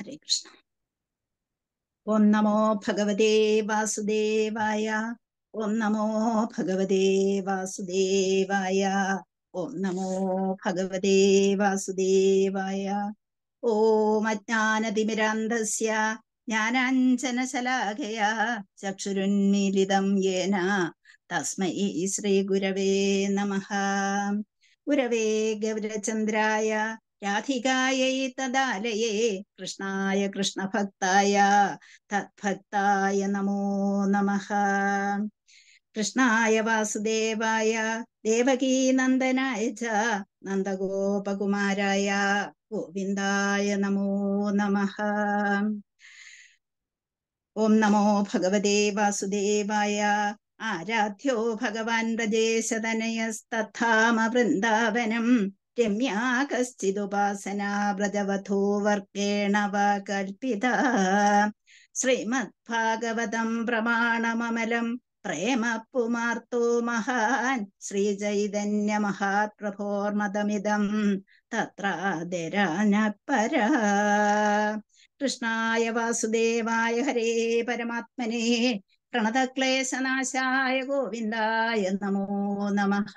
ഹരേ കൃഷ്ണ ഓം നമോ ഭഗവതേ വാസുദേവായ ഓം നമോ ഭഗവതേ വാസുദേവായ ഓം നമോ ഭഗവതേ വാസുദേവായ ഓം അജ്ഞാനതിമിരാന്ധസ്യ ജ്ഞാനാഞ്ജനശലാഖയ ചക്ഷുരുന്മീലിതം യേന തസ്മൈ ശ്രീഗുരവേ നമഃ ഗുരവേ ഗൗരചന്ദ്രായ രാധികായൈ തദാലയേ കൃഷ്ണായ കൃഷ്ണഭക്തായ തദ്ഭക്തായ നമോ നമഃ കൃഷ്ണായ വാസുദേവായ ദേവകീനന്ദനായ ച നന്ദഗോപകുമാരായ ഗോവിന്ദായ നമോ നമഃ ഓം നമോ ഭഗവതേ വാസുദേവായ ആരാധ്യോ ഭഗവാൻ വ്രജേശതനയസ്തഥാമ വൃന്ദാവനം രമ്യാ കശ്ചിദുപാസന വ്രജവധൂ വർഗേണ വാ കൽപ്പിത ശ്രീമദ്ഭാഗവതം പ്രമാണമമലം പ്രേമ പുമാർത്തോ മഹാൻ ശ്രീചൈതന്യ മഹാപ്രഭോർമതമിതം തത്രാദരാന പര കൃഷ്ണായ വാസുദേവായ ഹരേ പരമാത്മനെ പ്രണതക്ലേശനാശായ ഗോവിന്ദായ നമോ നമഃ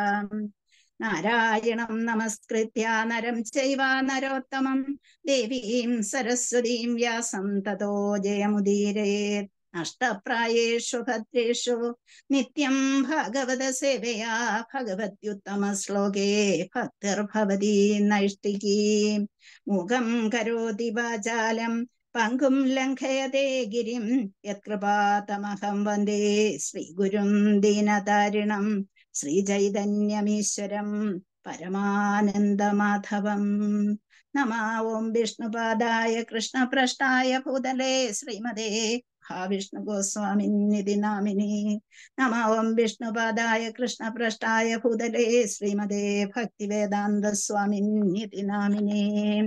നാരായണം നമസ്കൃത്യ നരം ചൈവ നരോത്തമം ദേവീം സരസ്വതീം വ്യാസം തതോ ജയമുദീരേത് നഷ്ടപ്രായേഷു ഭദ്രേഷു നിത്യം ഭഗവത സേവയാ ഭഗവത്യുത്തമ ശ്ലോകേ ഭക്തിർഭവതി നൈഷ്ഠികീ മുഖം കരോതി വാചാലം പങ്കും ലംഘയതേ ഗിരിം യത്കൃപാതമഹം വന്ദേ ശ്രീഗുരും ദീനതാരിണം ശ്രീചൈതന്യമീശ്വരം പരമാനന്ദമാധവം നമ ഓം വിഷ്ണുപാദായ കൃഷ്ണപ്രഷ്ടായ ഭൂതലേ ശ്രീമതേ മഹാവിഷ്ണു ഗോസ്വാമിന്നിതി നാമിനി നമ ഓം വിഷ്ണുപാദായ കൃഷ്ണപ്രഷ്ടായ ഭൂതലേ ശ്രീമതേ ഭക്തിവേദാന്ത സ്വാമിന്നിതി നാമിനി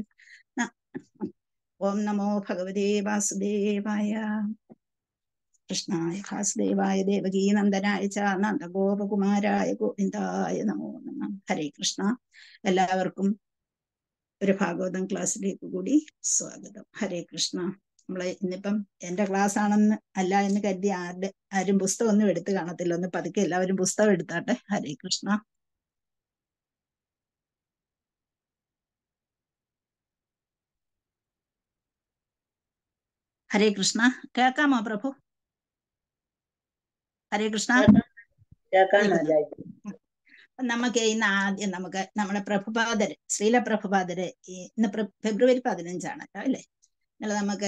ഓം നമോ ഭഗവതേ വാസുദേവായ കൃഷ്ണായ വാസുദേവായ ദേവകീ നന്ദനായ ച നന്ദഗോപകുമാരായ ഗോവിന്ദായ നമോ നമ ഹരേ കൃഷ്ണ എല്ലാവർക്കും ഒരു ഭാഗവതം ക്ലാസ്സിലേക്ക് കൂടി സ്വാഗതം ഹരേ കൃഷ്ണ നമ്മളെ ഇന്നിപ്പം എന്റെ ക്ലാസ് ആണെന്ന് അല്ല എന്ന് കരുതി ആരുടെ ആരും പുസ്തകം ഒന്നും എടുത്ത് കാണത്തില്ല ഒന്ന് പതുക്കെ എല്ലാവരും പുസ്തകം എടുത്താട്ടെ ഹരേ കൃഷ്ണ ഹരേ കൃഷ്ണ കേൾക്കാമോ പ്രഭു ഹരേ കൃഷ്ണ നമുക്ക് ഇന്ന് ആദ്യം നമുക്ക് നമ്മുടെ പ്രഭുപാദര് ശ്രീല പ്രഭുപാദര് ഇന്ന് ഫെബ്രുവരി പതിനഞ്ചാണ് അല്ലേ ഇന്നലെ നമുക്ക്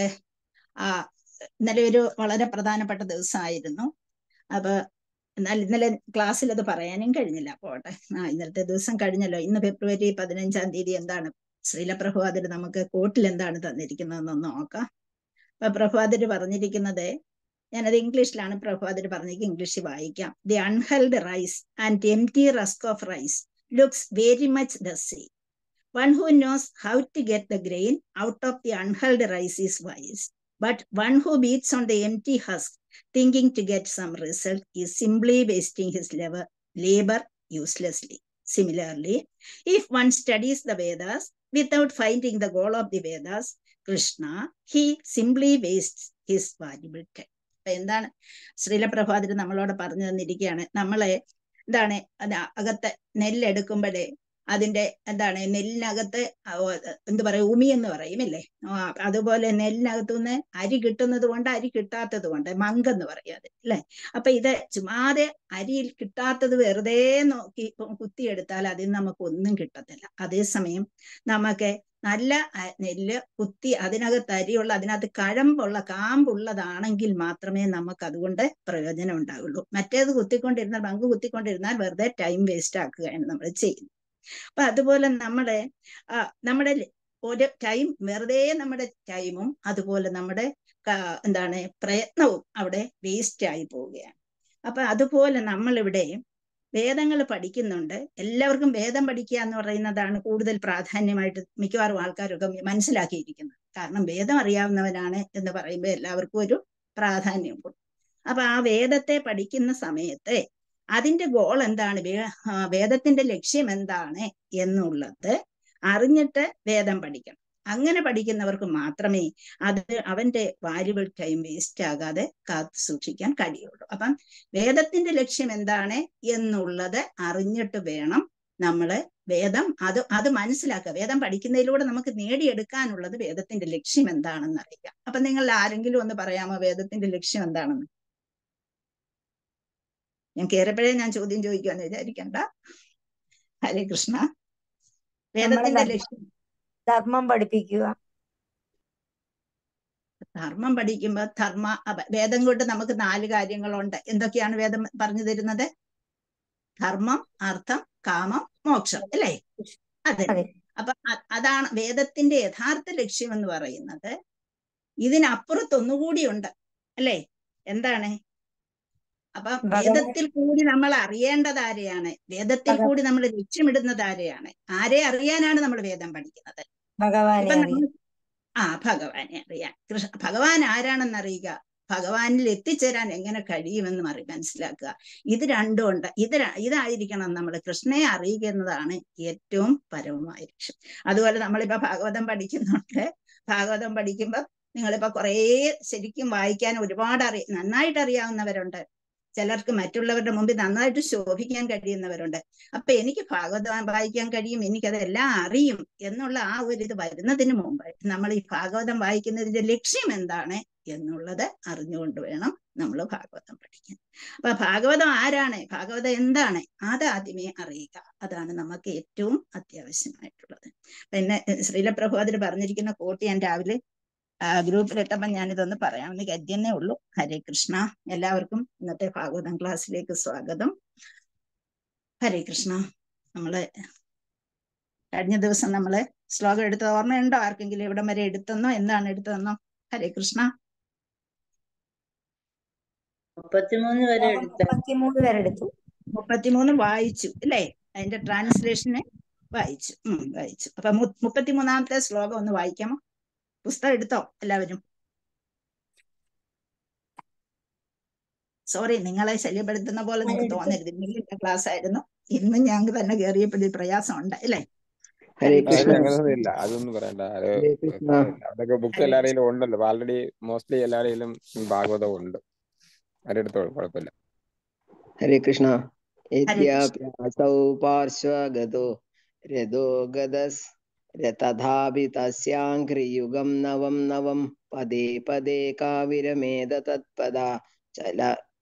ആ ഇന്നലെ ഒരു വളരെ പ്രധാനപ്പെട്ട ദിവസമായിരുന്നു അപ്പൊ എന്നാൽ ഇന്നലെ ക്ലാസ്സിൽ അത് പറയാനും കഴിഞ്ഞില്ല പോട്ടെ ആ ഇന്നലത്തെ ദിവസം കഴിഞ്ഞല്ലോ ഇന്ന് ഫെബ്രുവരി പതിനഞ്ചാം തീയതി എന്താണ് ശ്രീല പ്രഭുപാദര് നമുക്ക് കോട്ടിൽ എന്താണ് തന്നിരിക്കുന്നതെന്നൊന്ന് നോക്കാം അപ്പൊ പ്രഭാതര് പറഞ്ഞിരിക്കുന്നത് ഞാനത് ഇംഗ്ലീഷിലാണ് പ്രഭാതര് പറഞ്ഞെങ്കിൽ ഇംഗ്ലീഷിൽ വായിക്കാം the unhulled rice and empty husk of rice looks very much the same one who knows how to get the grain out of the unhulled rice is wise but one who beats on the empty husk thinking to get some result is simply wasting his lever labour uselessly similarly if one studies the Vedas without finding the goal of the Vedas, Krishna, he simply wastes his valuable time. അപ്പൊ എന്താണ് ശ്രീലപ്രഭാതിര് നമ്മളോട് പറഞ്ഞു തന്നിരിക്കുകയാണ് നമ്മളെ എന്താണ് അത് അകത്തെ നെല്ലെടുക്കുമ്പോഴേ അതിന്റെ എന്താണ് നെല്ലിനകത്ത് എന്ത് പറയും ഉമി എന്ന് പറയും അല്ലേ അതുപോലെ നെല്ലിനകത്തു നിന്ന് അരി കിട്ടുന്നത് കൊണ്ട് അരി കിട്ടാത്തത് കൊണ്ട് മങ്കെന്ന് പറയും അത് അല്ലെ അപ്പൊ ഇത് ചുമ്മാതെ അരിയിൽ കിട്ടാത്തത് വെറുതെ നോക്കി കുത്തിയെടുത്താൽ അതിൽ നമുക്ക് ഒന്നും കിട്ടത്തില്ല അതേസമയം നമുക്ക് നല്ല നെല്ല് കുത്തി അതിനകത്ത് അരിയുള്ള അതിനകത്ത് കഴമ്പുള്ള കാമ്പുള്ളതാണെങ്കിൽ മാത്രമേ നമുക്ക് അതുകൊണ്ട് പ്രയോജനം ഉണ്ടാവുള്ളൂ മറ്റേത് കുത്തിക്കൊണ്ടിരുന്നാൽ പങ്ക് കുത്തിക്കൊണ്ടിരുന്നാൽ വെറുതെ ടൈം വേസ്റ്റ് ആക്കുകയാണ് നമ്മൾ ചെയ്യുന്നത് അപ്പൊ അതുപോലെ നമ്മുടെ നമ്മുടെ ഒരു ടൈം വെറുതെ നമ്മുടെ ടൈമും അതുപോലെ നമ്മുടെ എന്താണ് പ്രയത്നവും അവിടെ വേസ്റ്റ് ആയി പോവുകയാണ് അപ്പൊ അതുപോലെ നമ്മളിവിടെ വേദങ്ങൾ പഠിക്കുന്നുണ്ട് എല്ലാവർക്കും വേദം പഠിക്കുക എന്ന് പറയുന്നതാണ് കൂടുതൽ പ്രാധാന്യമായിട്ട് മിക്കവാറും ആൾക്കാരൊക്കെ മനസ്സിലാക്കിയിരിക്കുന്നത് കാരണം വേദം അറിയാവുന്നവനാണ് എന്ന് പറയുമ്പോൾ എല്ലാവർക്കും ഒരു പ്രാധാന്യം കൊടുക്കും അപ്പൊ ആ വേദത്തെ പഠിക്കുന്ന സമയത്ത് അതിന്റെ ഗോൾ എന്താണ് വേദത്തിന്റെ ലക്ഷ്യം എന്താണ് എന്നുള്ളത് അറിഞ്ഞിട്ട് വേദം പഠിക്കണം അങ്ങനെ പഠിക്കുന്നവർക്ക് മാത്രമേ അത് അവന്റെ വാല്യുബിൾ ടൈം വേസ്റ്റ് ആകാതെ കാത്തു സൂക്ഷിക്കാൻ കഴിയുള്ളൂ അപ്പം വേദത്തിന്റെ ലക്ഷ്യം എന്താണ് എന്നുള്ളത് അറിഞ്ഞിട്ട് വേണം നമ്മള് വേദം അത് അത് മനസ്സിലാക്കുക വേദം പഠിക്കുന്നതിലൂടെ നമുക്ക് നേടിയെടുക്കാനുള്ളത് വേദത്തിന്റെ ലക്ഷ്യം എന്താണെന്ന് അറിയാം അപ്പൊ നിങ്ങൾ ആരെങ്കിലും ഒന്ന് പറയാമോ വേദത്തിന്റെ ലക്ഷ്യം എന്താണെന്ന് ഞാൻ കയറപ്പോഴേ ഞാൻ ചോദ്യം ചോദിക്കുമെന്ന് വിചാരിക്കണ്ട ഹരേ കൃഷ്ണ വേദത്തിന്റെ ലക്ഷ്യം ധർമ്മം പഠിപ്പിക്കുക ധർമ്മം പഠിക്കുമ്പോ ധർമ്മ വേദം കൊണ്ട് നമുക്ക് നാല് കാര്യങ്ങളുണ്ട് എന്തൊക്കെയാണ് വേദം പറഞ്ഞു തരുന്നത് ധർമ്മം അർത്ഥം കാമം മോക്ഷം അല്ലേ അതെ അപ്പൊ അതാണ് വേദത്തിന്റെ യഥാർത്ഥ ലക്ഷ്യം എന്ന് പറയുന്നത് ഇതിനപ്പുറത്തൊന്നുകൂടിയുണ്ട് അല്ലേ എന്താണ് അപ്പൊ വേദത്തിൽ കൂടി നമ്മൾ അറിയേണ്ടത് ആരെയാണ് വേദത്തിൽ കൂടി നമ്മൾ ലക്ഷ്യമിടുന്നത് ആരെയാണ് ആരെ അറിയാനാണ് നമ്മൾ വേദം പഠിക്കുന്നത് ആ ഭഗവാനെ അറിയാൻ കൃഷ്ണ ഭഗവാൻ ആരാണെന്ന് അറിയുക ഭഗവാനിൽ എത്തിച്ചേരാൻ എങ്ങനെ കഴിയുമെന്ന് മറി മനസ്സിലാക്കുക ഇത് രണ്ടും ഉണ്ട് ഇത് ഇതായിരിക്കണം നമ്മൾ കൃഷ്ണയെ അറിയുക എന്നതാണ് ഏറ്റവും പരമമായ ലക്ഷ്യം അതുപോലെ നമ്മളിപ്പോ ഭാഗവതം പഠിക്കുന്നുണ്ട് ഭാഗവതം പഠിക്കുമ്പോൾ നിങ്ങളിപ്പോ കുറേ ശരിക്കും വായിക്കാൻ ഒരുപാട് അറിയ നന്നായിട്ട് അറിയാവുന്നവരുണ്ട് ചിലർക്ക് മറ്റുള്ളവരുടെ മുമ്പിൽ നന്നായിട്ട് ശോഭിക്കാൻ കഴിയുന്നവരുണ്ട് അപ്പൊ എനിക്ക് ഭാഗവതം വായിക്കാൻ കഴിയും എനിക്കതെല്ലാം അറിയും എന്നുള്ള ആ ഒരു ഇത് വരുന്നതിന് മുമ്പ് നമ്മൾ ഈ ഭാഗവതം വായിക്കുന്നതിന്റെ ലക്ഷ്യം എന്താണ് എന്നുള്ളത് അറിഞ്ഞുകൊണ്ട് വേണം നമ്മൾ ഭാഗവതം പഠിക്കാൻ അപ്പൊ ഭാഗവതം ആരാണ് ഭാഗവതം എന്താണ് അത് ആദ്യമേ അറിയുക അതാണ് നമുക്ക് ഏറ്റവും അത്യാവശ്യമായിട്ടുള്ളത് പിന്നെ ശ്രീലപ്രഭു അതിൽ പറഞ്ഞിരിക്കുന്ന കോട്ട് ഞാൻ രാവിലെ ഗ്രൂപ്പിലിട്ടപ്പോൾ ഞാനിതൊന്ന് പറയാമെന്ന് കരുതിയെന്നേ ഉള്ളൂ ഹരേ കൃഷ്ണ എല്ലാവർക്കും ഇന്നത്തെ ഭാഗവതം ക്ലാസ്സിലേക്ക് സ്വാഗതം ഹരേ കൃഷ്ണ നമ്മള് കഴിഞ്ഞ ദിവസം നമ്മള് ശ്ലോകം എടുത്തത് ഓർമ്മയുണ്ടോ ആർക്കെങ്കിലും ഇവിടം വരെ എടുത്തെന്നോ എന്താണ് എടുത്തതെന്നോ ഹരേ കൃഷ്ണ മുപ്പത്തിമൂന്ന് വരെ മുപ്പത്തിമൂന്ന് വരെ എടുത്തു മുപ്പത്തിമൂന്ന് വായിച്ചു അല്ലേ അതിന്റെ ട്രാൻസ്ലേഷന് വായിച്ചു ഉം വായിച്ചു അപ്പൊ മുപ്പത്തിമൂന്നാമത്തെ ശ്ലോകം ഒന്ന് വായിക്കാമോ പുസ്തകം എടുത്തോ എല്ലാവരും സോറി നിങ്ങളെ ശല്യപ്പെടുത്തുന്ന പോലെ നിങ്ങൾക്ക് തോന്നരുത് ഇന്നലെ ക്ലാസ് ആയിരുന്നു ഇന്നും ഞങ്ങൾക്ക് തന്നെ കയറിയപ്പോഴൊരു പ്രയാസമുണ്ട് അല്ലേ അങ്ങനെയൊന്നുമില്ല അതൊന്നും പറയണ്ട അതൊക്കെ ബുക്ക് എല്ലാവരെയും ഉണ്ടല്ലോ ആൾറെഡി മോസ്റ്റ്ലി എല്ലാവരെയും ഭാഗവതം ഉണ്ട് ആരെടുത്തോളൂ കുഴപ്പമില്ല ഹരേ കൃഷ്ണ യദ്യാപ്യാസൗ പാർശ്വഗതോ രഥോ ഗതസ് തഥാപി തസ്യാഘ്രിയുഗം നവം നവം പദേ പദേ കാവിരമേത തത്പദ ചല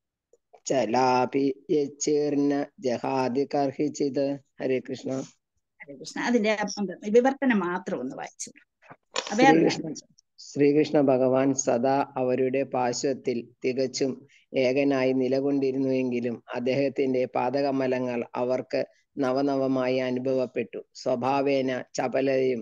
ചലാപി യച്ചീർണ ജഹാദി കർഹിച്ചിത് ഹരേ കൃഷ്ണ ഹരേ കൃഷ്ണ അതിന്റെ വിവർത്തനം മാത്രം ഒന്ന് വായിച്ചു ശ്രീകൃഷ്ണ ശ്രീകൃഷ്ണ ഭഗവാൻ സദാ അവരുടെ പാർശ്വത്തിൽ തികച്ചും ഏകനായി നിലകൊണ്ടിരുന്നുവെങ്കിലും അദ്ദേഹത്തിന്റെ പാദകമലങ്ങൾ അവർക്ക് നവനവമായി അനുഭവപ്പെട്ടു സ്വഭാവേന ചപലയും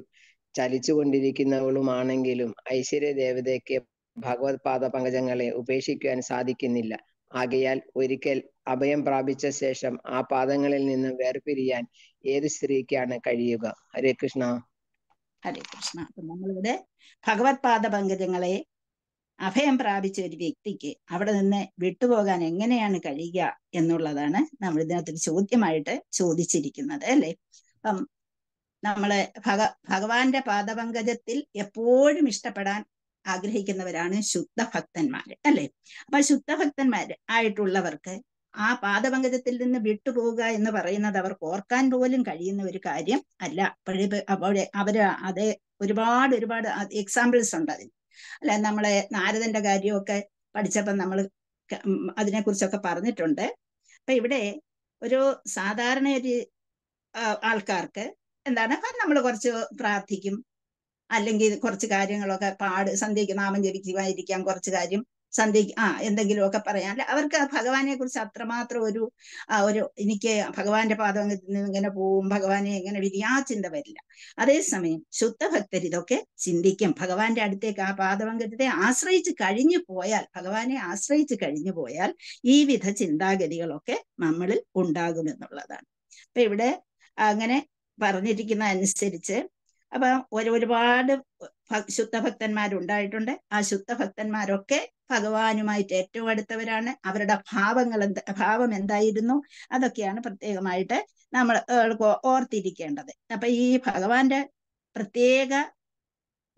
ചലിച്ചുകൊണ്ടിരിക്കുന്നവളുമാണെങ്കിലും ഐശ്വര്യ ദേവതയ്ക്ക് ഭഗവത് പാദ പങ്കജങ്ങളെ ഉപേക്ഷിക്കുവാൻ സാധിക്കുന്നില്ല ആകയാൽ ഒരിക്കൽ അഭയം പ്രാപിച്ച ശേഷം ആ പാദങ്ങളിൽ നിന്ന് വേർപിരിയാൻ ഏത് സ്ത്രീക്കാണ് കഴിയുക ഹരേ കൃഷ്ണ ഹരേ കൃഷ്ണ അപ്പൊ നമ്മളിവിടെ ഭഗവത് പാദ പങ്കജങ്ങളെ അഭയം പ്രാപിച്ച ഒരു വ്യക്തിക്ക് അവിടെ നിന്ന് വിട്ടുപോകാൻ എങ്ങനെയാണ് കഴിയുക എന്നുള്ളതാണ് നമ്മൾ ഇതിനകത്ത് ചോദ്യമായിട്ട് ചോദിച്ചിരിക്കുന്നത് അല്ലെ അപ്പം നമ്മള് ഭഗ ഭഗവാന്റെ പാദപങ്കജത്തിൽ എപ്പോഴും ഇഷ്ടപ്പെടാൻ ആഗ്രഹിക്കുന്നവരാണ് ശുദ്ധ ഭക്തന്മാര് അല്ലെ അപ്പൊ ശുദ്ധഭക്തന്മാര് ആയിട്ടുള്ളവർക്ക് ആ പാദപങ്കജത്തിൽ നിന്ന് വിട്ടുപോവുക എന്ന് പറയുന്നത് അവർക്ക് ഓർക്കാൻ പോലും കഴിയുന്ന ഒരു കാര്യം അല്ല അപ്പോഴേ അവിടെ അവര് അത് ഒരുപാട് ഒരുപാട് എക്സാമ്പിൾസ് ഉണ്ട് അതിന് അല്ലെ നമ്മളെ നാരദന്റെ കാര്യമൊക്കെ പഠിച്ചപ്പോൾ നമ്മൾ അതിനെക്കുറിച്ചൊക്കെ പറഞ്ഞിട്ടുണ്ട് അപ്പൊ ഇവിടെ ഒരു സാധാരണ ഒരു ആൾക്കാർക്ക് എന്താണ് നമ്മൾ കുറച്ച് പ്രാർത്ഥിക്കും അല്ലെങ്കിൽ കുറച്ച് കാര്യങ്ങളൊക്കെ പാട് സന്ധ്യയ്ക്ക് നാമം ജപിക്കുമായിരിക്കാം കുറച്ച് കാര്യം സന്ധ്യയ്ക്ക് ആ എന്തെങ്കിലുമൊക്കെ പറയാൻ അവർക്ക് ഭഗവാനെ കുറിച്ച് അത്രമാത്രം ഒരു ഒരു എനിക്ക് ഭഗവാന്റെ പാദത്തിൽ നിന്ന് ഇങ്ങനെ പോവും ഭഗവാനെ എങ്ങനെ വരിക ആ ചിന്ത വരില്ല അതേസമയം ശുദ്ധഭക്തർ ഇതൊക്കെ ചിന്തിക്കും ഭഗവാന്റെ അടുത്തേക്ക് ആ പാദപങ്കജത്തെ ആശ്രയിച്ച് കഴിഞ്ഞു പോയാൽ ഭഗവാനെ ആശ്രയിച്ച് കഴിഞ്ഞു പോയാൽ ഈ വിധ ചിന്താഗതികളൊക്കെ നമ്മളിൽ ഉണ്ടാകുമെന്നുള്ളതാണ് അപ്പൊ ഇവിടെ അങ്ങനെ പറഞ്ഞിരിക്കുന്ന അനുസരിച്ച് അപ്പൊ ഒരു ഒരുപാട് ശുദ്ധഭക്തന്മാരുണ്ടായിട്ടുണ്ട് ആ ശുദ്ധഭക്തന്മാരൊക്കെ ഭഗവാനുമായിട്ട് ഏറ്റവും അടുത്തവരാണ് അവരുടെ ഭാവങ്ങൾ എന്താ ഭാവം എന്തായിരുന്നു അതൊക്കെയാണ് പ്രത്യേകമായിട്ട് നമ്മൾ ഓർത്തിരിക്കേണ്ടത് അപ്പൊ ഈ ഭഗവാന്റെ പ്രത്യേക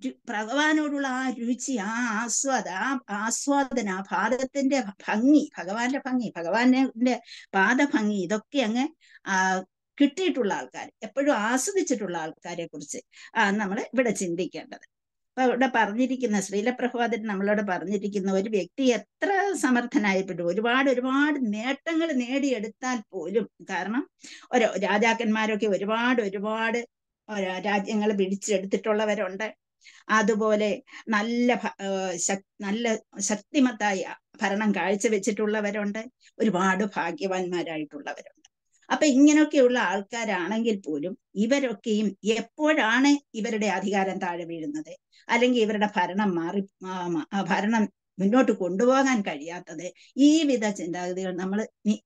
രു- ഭഗവാനോടുള്ള ആ രുചി ആ ആസ്വാദ ആ ആസ്വാദന ആ പാദത്തിന്റെ ഭംഗി ഭഗവാന്റെ ഭംഗി ഭഗവാന്റെ പാദഭംഗി ഇതൊക്കെ അങ്ങ് ആ കിട്ടിയിട്ടുള്ള ആൾക്കാർ എപ്പോഴും ആസ്വദിച്ചിട്ടുള്ള ആൾക്കാരെ കുറിച്ച് ആ നമ്മൾ ഇവിടെ ചിന്തിക്കേണ്ടത് അപ്പൊ ഇവിടെ പറഞ്ഞിരിക്കുന്ന ശ്രീലപ്രഭാതൻ നമ്മളോട് പറഞ്ഞിരിക്കുന്ന ഒരു വ്യക്തി എത്ര സമർത്ഥനായപ്പോഴും ഒരുപാട് ഒരുപാട് നേട്ടങ്ങൾ നേടിയെടുത്താൽ പോലും കാരണം ഓരോ രാജാക്കന്മാരൊക്കെ ഒരുപാട് ഒരുപാട് രാജ്യങ്ങൾ പിടിച്ചെടുത്തിട്ടുള്ളവരുണ്ട് അതുപോലെ നല്ല ഭ- ഏഹ് ശക്- നല്ല ശക്തിമത്തായ ഭരണം കാഴ്ചവെച്ചിട്ടുള്ളവരുണ്ട് ഒരുപാട് ഭാഗ്യവാന്മാരായിട്ടുള്ളവരുണ്ട് അപ്പൊ ഇങ്ങനെയൊക്കെയുള്ള ആൾക്കാരാണെങ്കിൽ പോലും ഇവരൊക്കെയും എപ്പോഴാണ് ഇവരുടെ അധികാരം താഴെ വീഴുന്നത് അല്ലെങ്കിൽ ഇവരുടെ ഭരണം മാറി ആ, മ- ആ ഭരണം മുന്നോട്ട് കൊണ്ടുപോകാൻ കഴിയാത്തത് ഈ വിധ ചിന്താഗതികൾ നമ്മൾ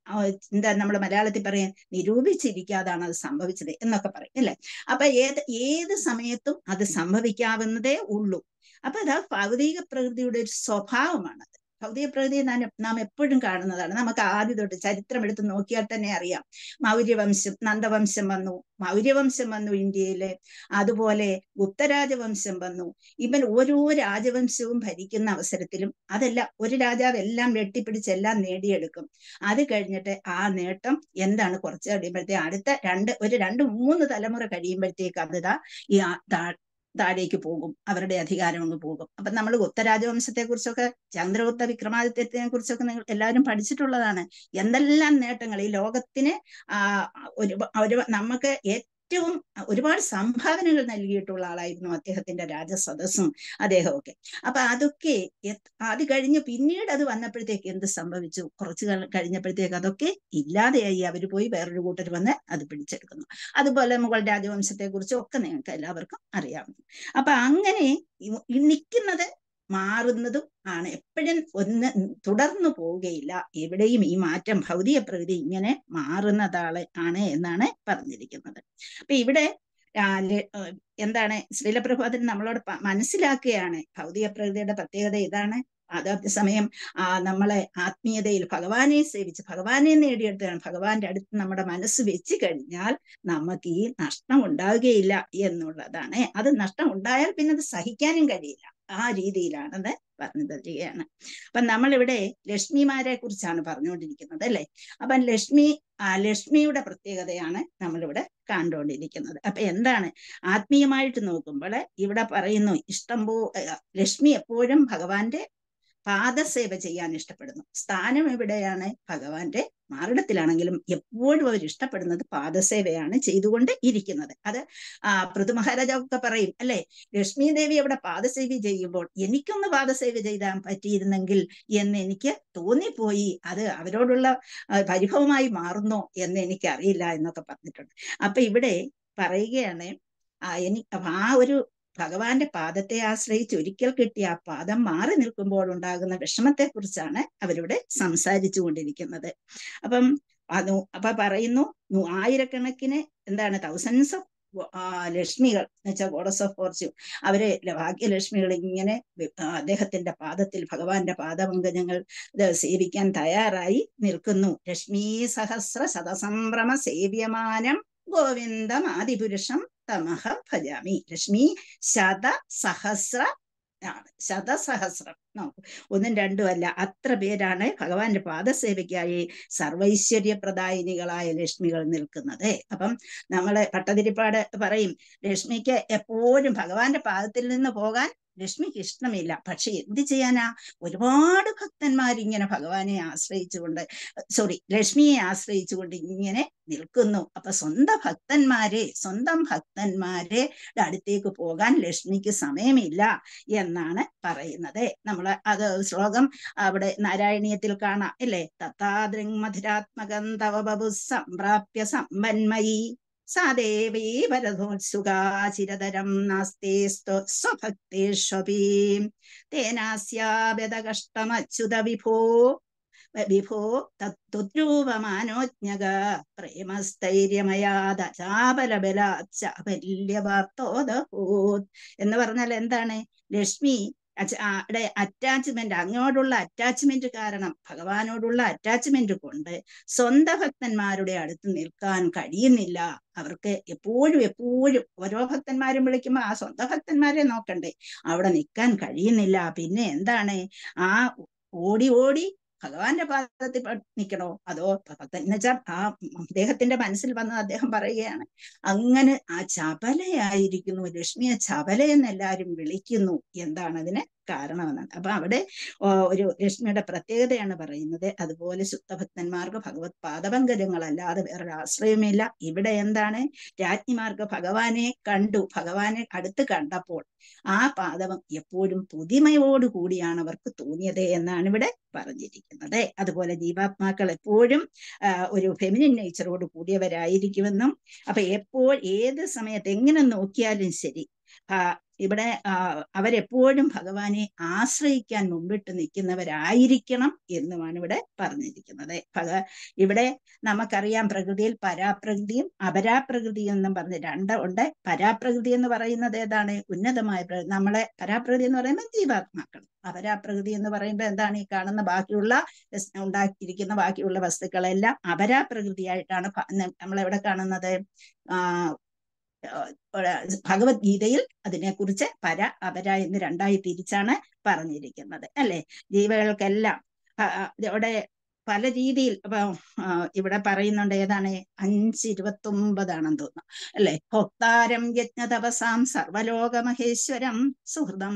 എന്താ നമ്മൾ മലയാളത്തിൽ പറയാൻ നിരൂപിച്ചിരിക്കാതാണ് അത് സംഭവിച്ചത് എന്നൊക്കെ പറയും അല്ലെ അപ്പൊ ഏത് ഏത് സമയത്തും അത് സംഭവിക്കാവുന്നതേ ഉള്ളൂ അപ്പൊ അത് ഭൗതിക പ്രകൃതിയുടെ ഒരു സ്വഭാവമാണത് ഭൗതിക പ്രകൃതിയെ നാം നാം എപ്പോഴും കാണുന്നതാണ് നമുക്ക് ആദ്യം തൊട്ട് ചരിത്രം എടുത്ത് നോക്കിയാൽ തന്നെ അറിയാം മൗര്യവംശം നന്ദവംശം വന്നു മൗര്യവംശം വന്നു ഇന്ത്യയില് അതുപോലെ ഗുപ്തരാജവംശം വന്നു ഇവൻ ഓരോ രാജവംശവും ഭരിക്കുന്ന അവസരത്തിലും അതെല്ലാം ഒരു രാജാവ് എല്ലാം വെട്ടിപ്പിടിച്ച് എല്ലാം നേടിയെടുക്കും അത് കഴിഞ്ഞിട്ട് ആ നേട്ടം എന്താണ് കുറച്ച് കഴിയുമ്പോഴത്തേക്ക് അടുത്ത രണ്ട് ഒരു രണ്ട് മൂന്ന് തലമുറ കഴിയുമ്പോഴത്തേക്ക് അത് ദാ ഈ ആ താ- താഴേക്ക് പോകും അവരുടെ അധികാരം അങ്ങ് പോകും അപ്പൊ നമ്മൾ ഗുപ്തരാജവംശത്തെ കുറിച്ചൊക്കെ ചന്ദ്രഗുപ്ത വിക്രമാദിത്യത്തിനെ കുറിച്ചൊക്കെ നിങ്ങൾ എല്ലാവരും പഠിച്ചിട്ടുള്ളതാണ് എന്തെല്ലാം നേട്ടങ്ങൾ ഈ ലോകത്തിന് ആ ഒരു ഒരു നമുക്ക് ഏറ്റവും ഒരുപാട് സംഭാവനകൾ നൽകിയിട്ടുള്ള ആളായിരുന്നു അദ്ദേഹത്തിന്റെ രാജസദസ്സും അദ്ദേഹമൊക്കെ അപ്പൊ അതൊക്കെ എത്- അത് കഴിഞ്ഞ് പിന്നീട് അത് വന്നപ്പോഴത്തേക്ക് എന്ത് സംഭവിച്ചു കുറച്ചു കാലം കഴിഞ്ഞപ്പോഴത്തേക്ക് അതൊക്കെ ഇല്ലാതെയായി അവർ പോയി വേറൊരു കൂട്ടർ വന്ന് അത് പിടിച്ചെടുക്കുന്നു അതുപോലെ മുഗൾ രാജവംശത്തെ കുറിച്ചും ഒക്കെ നിങ്ങൾക്ക് എല്ലാവർക്കും അറിയാം അപ്പൊ അങ്ങനെ ഈ- ഈ നിൽക്കുന്നത് മാറുന്നതും ആണ് എപ്പോഴും ഒന്ന് തുടർന്നു പോവുകയില്ല എവിടെയും ഈ മാറ്റം ഭൗതിക പ്രകൃതി ഇങ്ങനെ മാറുന്നതാണ് ആണ് എന്നാണ് പറഞ്ഞിരിക്കുന്നത് അപ്പൊ ഇവിടെ ആ, ലെ- ഏഹ് എന്താണ് ശ്രീലപ്രഭാതൻ നമ്മളോട് പ- മനസ്സിലാക്കുകയാണ് ഭൗതിക പ്രകൃതിയുടെ പ്രത്യേകത ഇതാണ് അതേസമയം ആ നമ്മളെ ആത്മീയതയിൽ ഭഗവാനെ സേവിച്ച് ഭഗവാനെ നേടിയെടുത്താണ് ഭഗവാന്റെ അടുത്ത് നമ്മുടെ മനസ്സ് വെച്ച് കഴിഞ്ഞാൽ നമുക്ക് ഈ നഷ്ടം ഉണ്ടാവുകയില്ല എന്നുള്ളതാണ് അത് നഷ്ടം ഉണ്ടായാൽ പിന്നെ അത് സഹിക്കാനും കഴിയില്ല ആ രീതിയിലാണത് പറഞ്ഞു തരികയാണ് അപ്പൊ നമ്മളിവിടെ ലക്ഷ്മിമാരെ കുറിച്ചാണ് പറഞ്ഞുകൊണ്ടിരിക്കുന്നത് അല്ലെ അപ്പം ലക്ഷ്മി ആ ലക്ഷ്മിയുടെ പ്രത്യേകതയാണ് നമ്മളിവിടെ കണ്ടുകൊണ്ടിരിക്കുന്നത് അപ്പൊ എന്താണ് ആത്മീയമായിട്ട് നോക്കുമ്പോൾ ഇവിടെ പറയുന്നു ഇഷ്ടം പോ ഏർ ലക്ഷ്മി എപ്പോഴും ഭഗവാന്റെ പാദസേവ ചെയ്യാൻ ഇഷ്ടപ്പെടുന്നു സ്ഥാനം എവിടെയാണ് ഭഗവാന്റെ മാറിടത്തിലാണെങ്കിലും എപ്പോഴും അവർ ഇഷ്ടപ്പെടുന്നത് പാദസേവയാണ് ചെയ്തുകൊണ്ട് ഇരിക്കുന്നത് അത് ആ പൃഥു മഹാരാജ ഒക്കെ പറയും അല്ലെ ലക്ഷ്മി ദേവി അവിടെ പാദസേവ ചെയ്യുമ്പോൾ എനിക്കൊന്ന് പാദസേവ ചെയ്താൻ പറ്റിയിരുന്നെങ്കിൽ എന്ന് എനിക്ക് തോന്നിപ്പോയി അത് അവരോടുള്ള ആ, പരിഭവമായി മാറുന്നോ എന്ന് എനിക്ക് അറിയില്ല എന്നൊക്കെ പറഞ്ഞിട്ടുണ്ട് അപ്പൊ ഇവിടെ പറയുകയാണ് ആ എനി അപ്പൊ ആ ഒരു ഭഗവാന്റെ പാദത്തെ ആശ്രയിച്ച് ഒരിക്കൽ കിട്ടിയ ആ പാദം മാറി നിൽക്കുമ്പോൾ ഉണ്ടാകുന്ന വിഷമത്തെ കുറിച്ചാണ് അവരിവിടെ സംസാരിച്ചു കൊണ്ടിരിക്കുന്നത് അപ്പം അത് അപ്പൊ പറയുന്നു നൂ- ആയിരക്കണക്കിന് എന്താണ് തൗസൻഡ്സ് ഓഫ് ലക്ഷ്മികൾ എന്ന് വെച്ചാൽ ഗോഡസ് ഓഫ് ഫോർച്യൂൺ അവര് ല- ഭാഗ്യലക്ഷ്മികൾ ഇങ്ങനെ വി- ആ, അദ്ദേഹത്തിന്റെ പാദത്തിൽ ഭഗവാന്റെ പാദപങ്കജങ്ങൾ ഇത് സേവിക്കാൻ തയ്യാറായി നിൽക്കുന്നു ലക്ഷ്മീ സഹസ്ര ശതസംഭ്രമ സേവ്യമാനം ഗോവിന്ദം ആദിപുരുഷം തമഹ ഭജാമി ലക്ഷ്മി ശത സഹസ്ര ആണ് ശതസഹസ്രം നോക്കൂ ഒന്നും രണ്ടും അല്ല അത്ര പേരാണ് ഭഗവാന്റെ പാദസേവയ്ക്കായി സർവൈശ്വര്യപ്രദായിനികളായ ലക്ഷ്മികൾ നിൽക്കുന്നത് അപ്പം നമ്മള് പട്ടതിരിപ്പാട് പറയും ലക്ഷ്മിക്ക് എപ്പോഴും ഭഗവാന്റെ പാദത്തിൽ നിന്ന് പോകാൻ ലക്ഷ്മിക്ക് ഇഷ്ടമില്ല പക്ഷെ എന്ത് ചെയ്യാനാ ഒരുപാട് ഭക്തന്മാർ ഇങ്ങനെ ഭഗവാനെ ആശ്രയിച്ചുകൊണ്ട് സോറി ലക്ഷ്മിയെ ആശ്രയിച്ചുകൊണ്ട് ഇങ്ങനെ നിൽക്കുന്നു അപ്പൊ സ്വന്തം ഭക്തന്മാരെ സ്വന്തം ഭക്തന്മാരെ അടുത്തേക്ക് പോകാൻ ലക്ഷ്മിക്ക് സമയമില്ല എന്നാണ് പറയുന്നത് നമ്മൾ അത് ശ്ലോകം അവിടെ നാരായണീയത്തിൽ കാണാം അല്ലേ തത്താദൃങ് മധുരാത്മകം തവ ബഭു സംപ്രാപ്യ സമ്പന്മയി സാ ദേവീ വരദോത്സുകാചിരതരം നാസ്തേ സ്വഭക്തേഷ്വപി തേനാസ്യാവ്യതകഷ്ടമച്യുത വിഭോ വിഭോ തത്തുദ്രൂപമാനോജ്ഞക പ്രേമസ്ഥൈര്യമയാദചാപലബലാച്ചാപല്യവാർത്തോദഭൂത് എന്ന് പറഞ്ഞാൽ എന്താണ് ലക്ഷ്മി അറ്റാച്ച്മെന്റ് അങ്ങോട്ടുള്ള അറ്റാച്ച്മെന്റ് കാരണം ഭഗവാനോടുള്ള അറ്റാച്ച്മെന്റ് കൊണ്ട് സ്വന്തം ഭക്തന്മാരുടെ അടുത്ത് നിൽക്കാൻ കഴിയുന്നില്ല അവർക്ക് എപ്പോഴും എപ്പോഴും ഓരോ ഭക്തന്മാരും വിളിക്കുമ്പോൾ ആ സ്വന്തം ഭക്തന്മാരെ നോക്കണ്ടേ അവിടെ നിൽക്കാൻ കഴിയുന്നില്ല പിന്നെ എന്താണ് ആ ഓടി ഓടി ഭഗവാന്റെ പാദത്തിൽ നിൽക്കണോ അതോ ഭക്തൻ എന്ന് വെച്ചാൽ ആ അദ്ദേഹത്തിന്റെ മനസ്സിൽ വന്ന് അദ്ദേഹം പറയുകയാണ് അങ്ങനെ ആ ചപലയായിരിക്കുന്നു ലക്ഷ്മിയെ ചപല എന്ന് എല്ലാവരും വിളിക്കുന്നു എന്താണ് അതിന് കാരണമെന്നാണ് അപ്പൊ അവിടെ ഒരു ലക്ഷ്മിയുടെ പ്രത്യേകതയാണ് പറയുന്നത് അതുപോലെ ശുദ്ധഭക്തന്മാർക്ക് ഭഗവത് പാദപങ്കജങ്ങളല്ലാതെ വേറൊരു ആശ്രയമില്ല ഇവിടെ എന്താണ് രാജ്ഞിമാർക്ക് ഭഗവാനെ കണ്ടു ഭഗവാനെ അടുത്ത് കണ്ടപ്പോൾ ആ പാദവം എപ്പോഴും പുതിമയോടുകൂടിയാണ് അവർക്ക് തോന്നിയത് എന്നാണ് ഇവിടെ പറഞ്ഞിരിക്കുന്നത് അതുപോലെ ജീവാത്മാക്കൾ എപ്പോഴും ഒരു ഫെമിനിൻ നേച്ചറോട് കൂടിയവരായിരിക്കുമെന്നും അപ്പൊ എപ്പോൾ ഏത് സമയത്ത് എങ്ങനെ നോക്കിയാലും ശരി ഇവിടെ അവരെപ്പോഴും ഭഗവാനെ ആശ്രയിക്കാൻ മുമ്പിട്ട് നിൽക്കുന്നവരായിരിക്കണം എന്നുമാണ് ഇവിടെ പറഞ്ഞിരിക്കുന്നത് ഭഗ ഇവിടെ നമുക്കറിയാം പ്രകൃതിയിൽ പരാപ്രകൃതിയും അപരാപ്രകൃതിയും എന്നും പറഞ്ഞ് രണ്ട് ഉണ്ട് പരാപ്രകൃതി എന്ന് പറയുന്നത് ഏതാണ് ഉന്നതമായ നമ്മളെ പരാപ്രകൃതി എന്ന് പറയുമ്പോൾ ജീവാത്മാക്കൾ അപരാപ്രകൃതി എന്ന് പറയുമ്പോൾ എന്താണ് ഈ കാണുന്ന ബാക്കിയുള്ള ഉണ്ടാക്കിയിരിക്കുന്ന ബാക്കിയുള്ള വസ്തുക്കളെല്ലാം അപരാപ്രകൃതിയായിട്ടാണ് നമ്മളെവിടെ കാണുന്നത് ആ ഭഗവത്ഗീതയിൽ അതിനെക്കുറിച്ച് പര അപര എന്ന് രണ്ടായി തിരിച്ചാണ് പറഞ്ഞിരിക്കുന്നത് അല്ലെ ജീവികൾക്കെല്ലാം ഇവിടെ പല രീതിയിൽ ഇവിടെ പറയുന്നുണ്ട് ഏതാണ് അഞ്ച് ഇരുപത്തി ഒമ്പതാണെന്ന് തോന്നുന്നു അല്ലെ ഭോക്താരം യജ്ഞതപസാം സർവലോകമഹേശ്വരം സുഹൃതം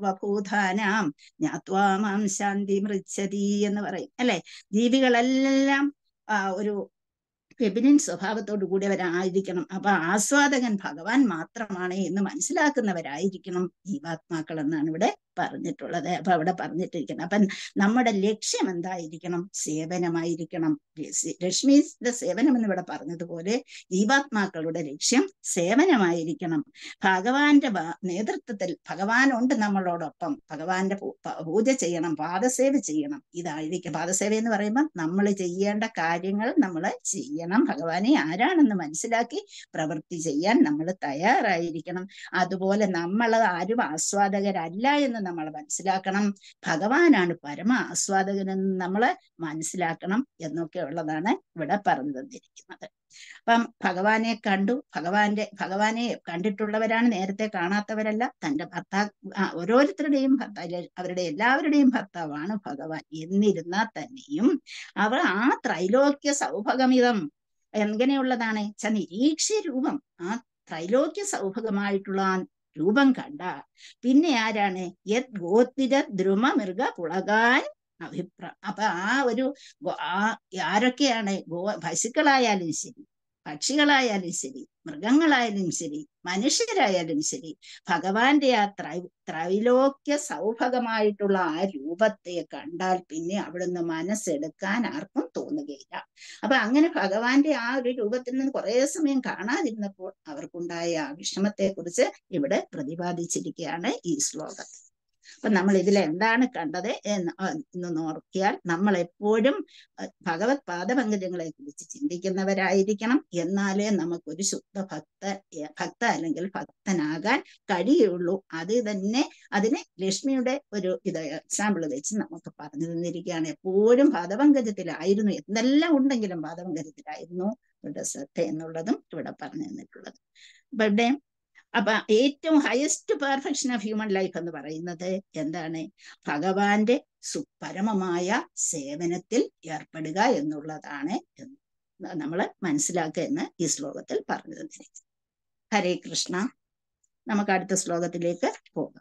സർവഭൂതാനാം ജ്ഞാത്വാമാം ശാന്തി മൃച്ഛതി എന്ന് പറയും അല്ലെ ജീവികളെല്ലാം ഒരു ഫെബിനിൻ സ്വഭാവത്തോടു കൂടിയവരായിരിക്കണം അപ്പൊ ആസ്വാദകൻ ഭഗവാൻ മാത്രമാണ് എന്ന് മനസ്സിലാക്കുന്നവരായിരിക്കണം ജീവാത്മാക്കൾ എന്നാണ് ഇവിടെ പറഞ്ഞിട്ടുള്ളത് അപ്പൊ അവിടെ പറഞ്ഞിട്ടിരിക്കണം അപ്പൊ നമ്മുടെ ലക്ഷ്യം എന്തായിരിക്കണം സേവനമായിരിക്കണം രശ്മിയുടെ സേവനം എന്ന് ഇവിടെ പറഞ്ഞതുപോലെ ജീവാത്മാക്കളുടെ ലക്ഷ്യം സേവനമായിരിക്കണം ഭഗവാന്റെ നേതൃത്വത്തിൽ ഭഗവാൻ ഉണ്ട് നമ്മളോടൊപ്പം ഭഗവാന്റെ പൂജ ചെയ്യണം പാദസേവ ചെയ്യണം ഇതായിരിക്കും പാദസേവ എന്ന് പറയുമ്പോൾ നമ്മൾ ചെയ്യേണ്ട കാര്യങ്ങൾ നമ്മൾ ചെയ്യണം ഭഗവാനെ ആരാണെന്ന് മനസ്സിലാക്കി പ്രവൃത്തി ചെയ്യാൻ നമ്മൾ തയ്യാറായിരിക്കണം അതുപോലെ നമ്മൾ ആരും ആസ്വാദകരല്ല എന്ന് നമ്മൾ മനസ്സിലാക്കണം ഭഗവാനാണ് പരമ ആസ്വാദകനെന്ന് നമ്മൾ മനസ്സിലാക്കണം എന്നൊക്കെ ഉള്ളതാണ് ഇവിടെ പറഞ്ഞു തന്നിരിക്കുന്നത് അപ്പം ഭഗവാനെ കണ്ടു ഭഗവാന്റെ ഭഗവാനെ കണ്ടിട്ടുള്ളവരാണ് നേരത്തെ കാണാത്തവരല്ല തന്റെ ഭർത്താവ് ഓരോരുത്തരുടെയും ഭർത്താവ് അവരുടെ എല്ലാവരുടെയും ഭർത്താവാണ് ഭഗവാൻ എന്നിരുന്നാൽ തന്നെയും അവർ ആ ത്രൈലോക്യ സൗഭഗമിതം എങ്ങനെയുള്ളതാണ് ച നിരീക്ഷ്യ രൂപം ആ ത്രൈലോക്യ സൗഭഗമായിട്ടുള്ള ആ രൂപം കണ്ട പിന്നെ ആരാണ് യത് ഗോത്തിര ദ്രുമ മൃഗ പുളകാൻ അഭിപ്രായം അപ്പൊ ആ ഒരു ആ ആരൊക്കെയാണ് ഗോ പശുക്കളായാലും ശരി പക്ഷികളായാലും ശരി മൃഗങ്ങളായാലും ശരി മനുഷ്യരായാലും ശരി ഭഗവാന്റെ ആ ത്രൈ ത്രൈലോക്യ സൗഭഗമായിട്ടുള്ള ആ രൂപത്തെ കണ്ടാൽ പിന്നെ അവിടുന്ന് മനസ്സെടുക്കാൻ ആർക്കും തോന്നുകയില്ല അപ്പൊ അങ്ങനെ ഭഗവാന്റെ ആ ഒരു രൂപത്തിൽ നിന്ന് കുറെ സമയം കാണാതിരുന്നപ്പോൾ അവർക്കുണ്ടായ ആ വിഷമത്തെ കുറിച്ച് ഇവിടെ പ്രതിപാദിച്ചിരിക്കുകയാണ് ഈ ശ്ലോകത്തിൽ അപ്പൊ നമ്മൾ ഇതിൽ എന്താണ് കണ്ടത് എന്ന് എന്ന് നോക്കിയാൽ നമ്മൾ എപ്പോഴും ഭഗവത് പാദപങ്കജങ്ങളെ കുറിച്ച് ചിന്തിക്കുന്നവരായിരിക്കണം എന്നാലേ നമുക്കൊരു ശുദ്ധ ഭക്ത ഭക്ത അല്ലെങ്കിൽ ഭക്തനാകാൻ കഴിയുള്ളൂ അത് തന്നെ അതിന് ലക്ഷ്മിയുടെ ഒരു ഇത് എക്സാമ്പിൾ വെച്ച് നമുക്ക് പറഞ്ഞു തന്നിരിക്കുകയാണ് എപ്പോഴും പാദപങ്കജത്തിലായിരുന്നു എന്തെല്ലാം ഉണ്ടെങ്കിലും പാദപങ്കജത്തിലായിരുന്നു ഇവിടെ ശ്രദ്ധ എന്നുള്ളതും ഇവിടെ പറഞ്ഞു തന്നിട്ടുള്ളത് അപ്പൊ ഇവിടെ അപ്പൊ ഏറ്റവും highest perfection of human life എന്ന് പറയുന്നത് എന്താണ് ഭഗവാന്റെ സുപരമമായ സേവനത്തിൽ ഏർപ്പെടുക എന്നുള്ളതാണ് നമ്മൾ മനസ്സിലാക്കുക എന്ന് ഈ ശ്ലോകത്തിൽ പറഞ്ഞു തന്നിരിക്കുന്നു ഹരേ കൃഷ്ണ നമുക്ക് അടുത്ത ശ്ലോകത്തിലേക്ക് പോകാം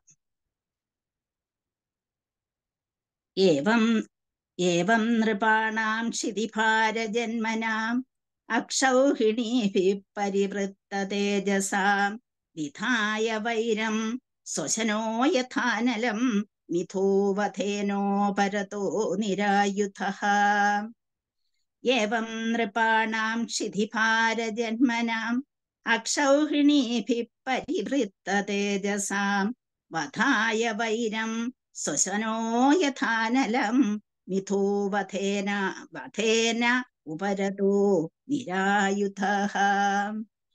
ഏവം ഏവം നൃപാണാം ക്ഷിതിഭാരജന്മനാം അക്ഷൗഹിണീഭിः പരിവൃത്ത തേജസാം വിധായ വൈരം സ്വശനോ യഥാനലം മിഥോവധേനോ പരതോ നിരായുധഃ ഏവം നൃപാണാം ക്ഷിതിഭാരജന്മനാം അക്ഷൗഹിണീഭിः പരിവൃത്ത തേജസാം വധായ വൈരം സ്വശനോ യഥാനലം മിഥോ വധേന വധേന ഉപരതോ നിരായുധഃ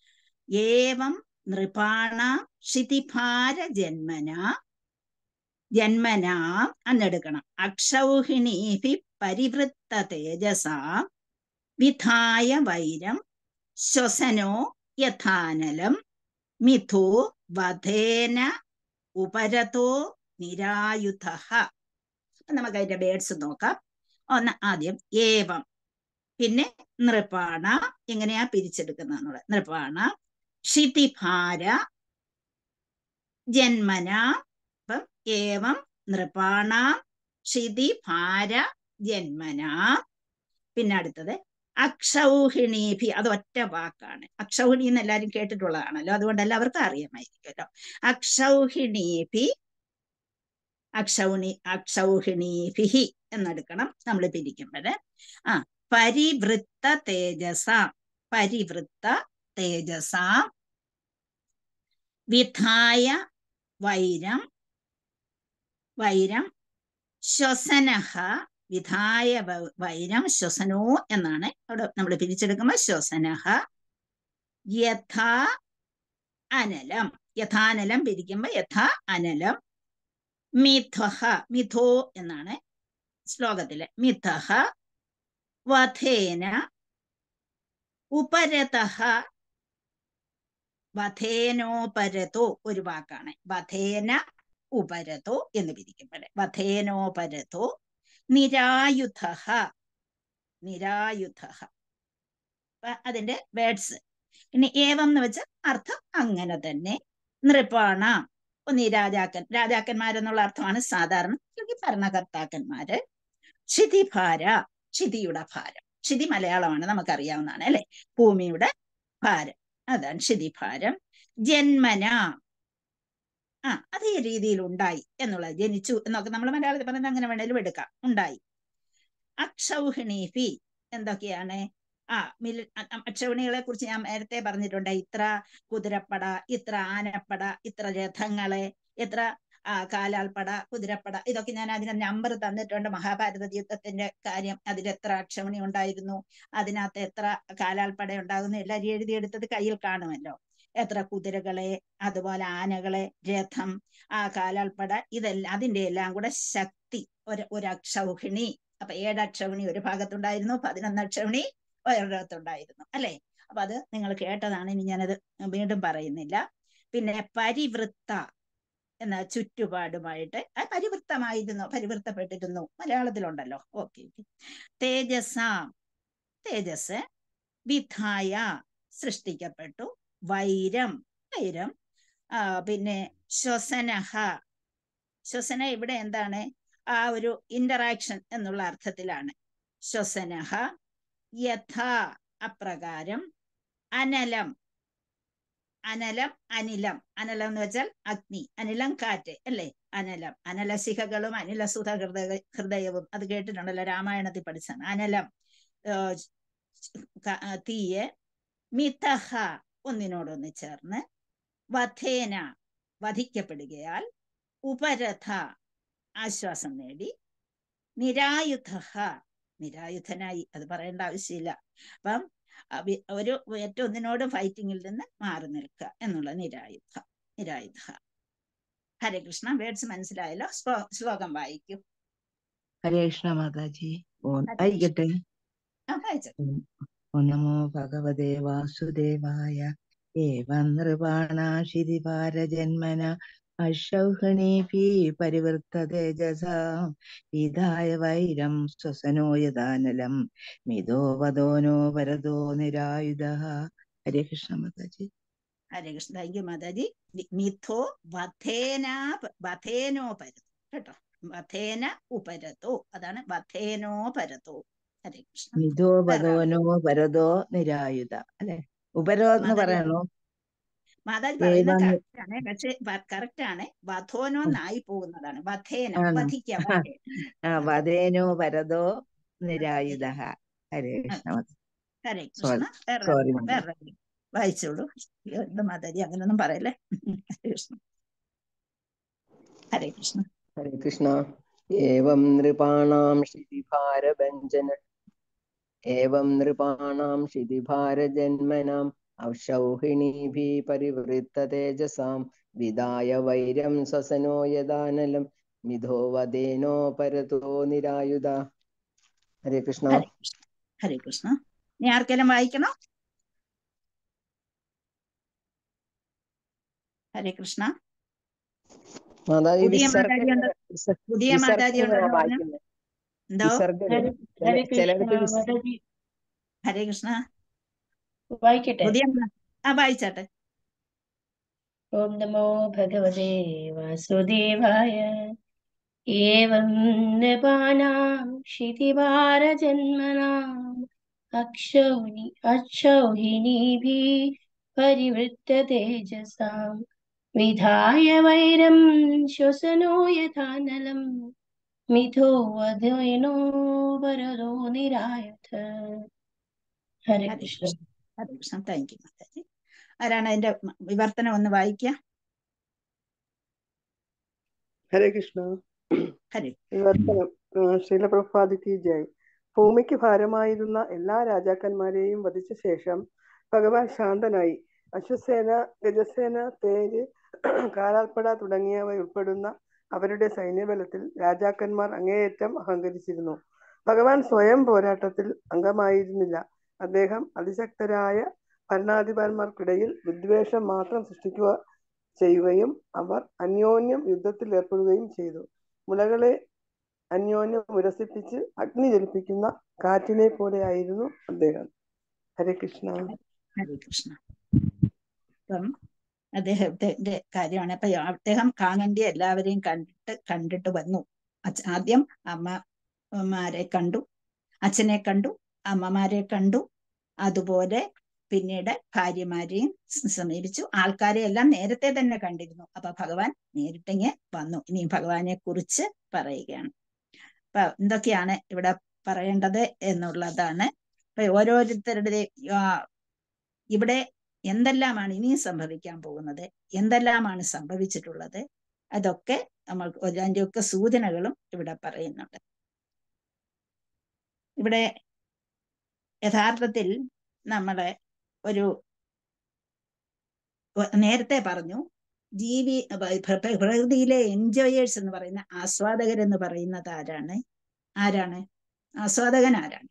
ഏവം നൃപാണ ക്ഷിതിഭാര ജന്മന ജന്മനാ അന്നെടുക്കണം അക്ഷൗഹിണീഭി പരിവൃത്ത തേജസാ വിധായ വൈരം ശ്വസനോ യഥാനലം മിഥോ വധേന ഉപരതോ നിരായുധ നമുക്ക് അതിന്റെ ബേഡ്സ് നോക്കാം ഒന്ന് ആദ്യം ഏവം പിന്നെ നൃപാണ എങ്ങനെയാ പിരിച്ചെടുക്കുന്നത് നൃപാണ ക്ഷിതിഭാര ജന്മന അപ്പം ഏവം നൃപാണ ക്ഷിതിഭാര ജന്മന പിന്നെ അടുത്തത് അക്ഷൗഹിണീഭി അത് ഒറ്റ വാക്കാണ് അക്ഷൗഹിണി എന്ന് എല്ലാവരും കേട്ടിട്ടുള്ളതാണല്ലോ അതുകൊണ്ട് എല്ലാവർക്കും അറിയാമായിരിക്കുമല്ലോ അക്ഷൗഹിണീഭി അക്ഷൗണി അക്ഷൗഹിണീഭിഹി എന്നെടുക്കണം നമ്മൾ പിരിക്കുമ്പോൾ ആ പരിവൃത്ത തേജസ പരിവൃത്ത തേജസ വിധായ വൈരം വൈരം ശ്വസനഹ വിധായ വ- വൈരം ശ്വസനോ എന്നാണ് അവിടെ നമ്മൾ പിരിച്ചെടുക്കുമ്പോൾ ശ്വസനഹ യഥാ അനലം യഥാനലം പിരിക്കുമ്പോൾ യഥാ അനലം മിഥഹ മിഥോ എന്നാണ് ശ്ലോകത്തിലെ മിഥഹ വധേന ഉപരതഃ വധേനോപരതോ ഒരു വാക്കാണ് വധേന ഉപരതോ എന്ന് പിരിക്കുമ്പോൾ വധേനോപരതോ നിരായുധ നിരായുധ അതിന്റെ വേർഡ്സ് ഇനി ഏവം എന്ന് വെച്ചാൽ അർത്ഥം അങ്ങനെ തന്നെ നൃപാണ ഒന്നീ രാജാക്കൻ രാജാക്കന്മാരെന്നുള്ള അർത്ഥമാണ് സാധാരണ അല്ലെങ്കിൽ ഭരണകർത്താക്കന്മാര് ക്ഷിതിഭാര ക്ഷിതിയുടെ ഭാരം ക്ഷിതി മലയാളമാണ് നമുക്കറിയാവുന്നതാണ് അല്ലെ ഭൂമിയുടെ ഭാരം അതാണ് ക്ഷിതിഭാരം ജന്മന ആ അതേ രീതിയിൽ ഉണ്ടായി എന്നുള്ളത് ജനിച്ചു എന്നൊക്കെ നമ്മൾ മലയാളത്തിൽ പറയുന്നത് അങ്ങനെ വേണേലും എടുക്കാം ഉണ്ടായി അക്ഷൗഹിണീഫി എന്തൊക്കെയാണ് ആ മിൽ അക്ഷൗഹിണികളെ കുറിച്ച് ഞാൻ നേരത്തെ പറഞ്ഞിട്ടുണ്ട് ഇത്ര കുതിരപ്പട ഇത്ര ആനപ്പട ഇത്ര രഥങ്ങളെ എത്ര ആ കാലാൾപ്പട കുതിരപ്പട ഇതൊക്കെ ഞാൻ അതിന് നമ്പർ തന്നിട്ടുണ്ട് മഹാഭാരത യുദ്ധത്തിന്റെ കാര്യം അതിൽ എത്ര അക്ഷൗണി ഉണ്ടായിരുന്നു അതിനകത്ത് എത്ര കാലാൾപ്പട ഉണ്ടാകുന്നു എല്ലാവരും എഴുതിയെടുത്തത് കയ്യിൽ കാണുമല്ലോ എത്ര കുതിരകളെ അതുപോലെ ആനകളെ രഥം ആ കാലാൾപ്പട ഇതെല്ലാം അതിന്റെ എല്ലാം കൂടെ ശക്തി ഒരു ഒരു അക്ഷൗഹിണി അപ്പൊ ഏഴ് അക്ഷൗണി ഒരു ഭാഗത്തുണ്ടായിരുന്നു പതിനൊന്ന് അക്ഷൗണി ഒരിടത്തുണ്ടായിരുന്നു അല്ലെ അപ്പൊ അത് നിങ്ങൾ കേട്ടതാണ് ഇനി ഞാനത് വീണ്ടും പറയുന്നില്ല പിന്നെ പരിവൃത്ത എന്ന ചുറ്റുപാടുമായിട്ട് ആ പരിവൃത്തമായിരുന്നു പരിവൃത്തപ്പെട്ടിരുന്നു മലയാളത്തിലുണ്ടല്ലോ ഓക്കെ തേജസ തേജസ് വിധായ സൃഷ്ടിക്കപ്പെട്ടു വൈരം വൈരം ആ പിന്നെ ശ്വസനഹ ശ്വസന ഇവിടെ എന്താണ് ആ ഒരു ഇന്ററാക്ഷൻ എന്നുള്ള അർത്ഥത്തിലാണ് ശ്വസനഹ യഥാ അപ്രകാരം അനലം അനലം അനിലം അനലം എന്ന് വെച്ചാൽ അഗ്നി അനിലം കാറ്റ് അല്ലേ അനലം അനലശിഖകളും അനിലസുധ ഹൃദയ ഹൃദയവും അത് കേട്ടിട്ടുണ്ടല്ലോ രാമായണത്തിൽ പഠിച്ചാണ് അനലം ഏർ ക- തീയെ മിതഹ ഒന്നിനോടൊന്ന് ചേർന്ന് വധേന വധിക്കപ്പെടുകയാൽ ഉപരഥ ആശ്വാസം നേടി നിരായുധ നിരായുധനായി അത് പറയേണ്ട ആവശ്യമില്ല അപ്പം അവി- ഒരു മറ്റൊന്നിനോട് ഫൈറ്റിങ്ങിൽ നിന്ന് മാറി നിൽക്കുക എന്നുള്ള നിരായുധ നിരായുധ ഹരേ കൃഷ്ണ വേർഡ്സ് മനസ്സിലായല്ലോ ശ്ലോ- ശ്ലോകം വായിക്കൂ ഹരേ കൃഷ്ണ മാതാജി ഓ ഹരേ ആയിക്കട്ടെ ആ വായിച്ചു ഓ നമോ ഭഗവതേ വാസുദേവായ ഏവം നൃപാണാശിരിപാര ജന്മന അശൗഹണീഭി പരിവൃത്ത തേജസാ വിധായ വൈരം ശ്വസനോ യഥാനലം മിതോ വദോനോ വരദോ നിരായുധ ഹരേ കൃഷ്ണ മാതാജി ഹരേ കൃഷ്ണ താങ്ക് യു മാതാജി വി- മിഥോ വധേന വധേനോ പരതോ കേട്ടോ വധേന ഉപരതോ അതാണ് വധേനോ പരതോ ഹരേ കൃഷ്ണ മിതോ വേറെ വദോനോ വരദോ നിരായുധ അല്ലെ ഉപരോ എന്ന് മാതാജി പറയണോ മാതാജി പറയുന്നത് ഏവം കറക്റ്റ് ആണ് പക്ഷെ കറക്റ്റ് ആണ് വധോനോ നായി പോകുന്നതാണ് വധേന ആണോ വധിക്ക വധേന ആ അതെ വദേനോ വരദോ അതെ നിരായുധ ഹരേ അതെ. കൃഷ്ണ മാതാജി. ഹരേ സോറി കൃഷ്ണ വേറെ സോറി മാതാജി വേറെ വായിച്ചോളൂ അയ്യോ, എന്താ മാതാജി അങ്ങനൊന്നും പറയല്ലേ ഹരേ കൃഷ്ണ ഹരേ കൃഷ്ണ ഹരേ കൃഷ്ണ ഏവം നൃപാണാം ക്ഷിതിഭാരഭഞ്ജന ഏവം നൃപാണാം ക്ഷിതിഭാരജന്മനാം ഔഷൗഹിണീഭിः പരിവൃത്ത തേജസാം വിദായ വൈരം സ്വസനോ യദാനലം മിഥോ വദേനോ പരതോ നിരായുധ ഹരേ കൃഷ്ണ ഹരേ കൃഷ്ണ ഹരേ കൃഷ്ണ ഇനി ആർക്കെല്ലാം വായിക്കണോ ഹരേ കൃഷ്ണ മാതാജി പുതിയ വിസർഗ മാതാജി ഉണ്ട് പുതിയ മാതാജി ഉണ്ടെന്ന് പറഞ്ഞു എന്തോ വിസർഗ ഹരേ ചിലടത്ത് കൃഷ്ണ വിസ്- മാതാജി ഹരേ കൃഷ്ണ വായിക്കട്ടെ പുതിയ മാ- ആ വായിച്ചാട്ടെ ഓം നമോ ഭഗവതേ വാസുദേവായ ഏവം നൃപാനാം ക്ഷിതിവാരജന്മനാം അക്ഷൗനി അക്ഷൗഹിണീഭിः പരിവൃത്ത തേജസാം വിധായ വൈരം ശ്വസനോ യഥാനലം മിഥോ വധേനോ വരദോ നിരായുധ ഹരേ ഹരേ കൃഷ്ണ കൃഷ്ണ ഹരേ കൃഷ്ണ താങ്ക് യു മാതാജി ആരാണ് അതിന്റെ മ- വിവർത്തനം ഒന്ന് വായിക്കുക ഹരേ കൃഷ്ണ ഹരേ വിവർത്തനം ശീലപ്രഭാതിക്ക് ജയ് ഭൂമിക്ക് ഭാരമായിരുന്ന എല്ലാ രാജാക്കന്മാരെയും വധിച്ച ശേഷം ഭഗവാൻ ശാന്തനായി അശ്വസേന ഗജസേന തേര് കാലാൽപ്പട തുടങ്ങിയവ ഉൾപ്പെടുന്ന അവരുടെ സൈന്യബലത്തിൽ രാജാക്കന്മാർ അങ്ങേയറ്റം അഹങ്കരിച്ചിരുന്നു ഭഗവാൻ സ്വയം പോരാട്ടത്തിൽ അംഗമായിരുന്നില്ല അദ്ദേഹം അതിശക്തരായ ഭരണാധിപന്മാർക്കിടയിൽ വിദ്വേഷം മാത്രം സൃഷ്ടിക്കുക ചെയ്യുകയും അവർ അന്യോന്യം യുദ്ധത്തിൽ ഏർപ്പെടുകയും ചെയ്തു മുലകളെ അന്യോന്യം ഉരസിപ്പിച്ച് അഗ്നി ജ്വലിപ്പിക്കുന്ന കാറ്റിനെ പോലെയായിരുന്നു അദ്ദേഹം ഹരേ കൃഷ്ണ ഹരേ കൃഷ്ണ അപ്പം അദ്ദേഹത്തിന്റെ കാര്യമാണ് അപ്പൊ അദ്ദേഹം കാണേണ്ടി എല്ലാവരെയും കണ്ടിട്ട് കണ്ടിട്ട് വന്നു അച്ഛ- ആദ്യം അമ്മമാരെ കണ്ടു അച്ഛനെ കണ്ടു അമ്മമാരെ കണ്ടു അതുപോലെ പിന്നീട് ഭാര്യമാരെയും സ് സമീപിച്ചു ആൾക്കാരെ എല്ലാം നേരത്തെ തന്നെ കണ്ടിരുന്നു അപ്പൊ ഭഗവാൻ നേരിട്ടിങ്ങ് വന്നു ഇനി ഭഗവാനെ കുറിച്ച് പറയുകയാണ് അപ്പൊ എന്തൊക്കെയാണ് ഇവിടെ പറയേണ്ടത് എന്നുള്ളതാണ് അപ്പൊ ഓരോരുത്തരുടെ ആ, ഇവിടെ എന്തെല്ലാമാണ് ഇനിയും സംഭവിക്കാൻ പോകുന്നത് എന്തെല്ലാമാണ് സംഭവിച്ചിട്ടുള്ളത് അതൊക്കെ നമ്മൾ അതിൻ്റെയൊക്കെ സൂചനകളും ഇവിടെ പറയുന്നുണ്ട് ഇവിടെ യഥാർത്ഥത്തിൽ നമ്മളെ ഒരു ഒ- നേരത്തെ പറഞ്ഞു ജീവി പ- പ്ര- പ്രകൃതിയിലെ എൻജോയേഴ്സ് എന്ന് പറയുന്ന ആസ്വാദകരെന്ന് പറയുന്നത് ആരാണ് ആരാണ് ആസ്വാദകൻ ആരാണ്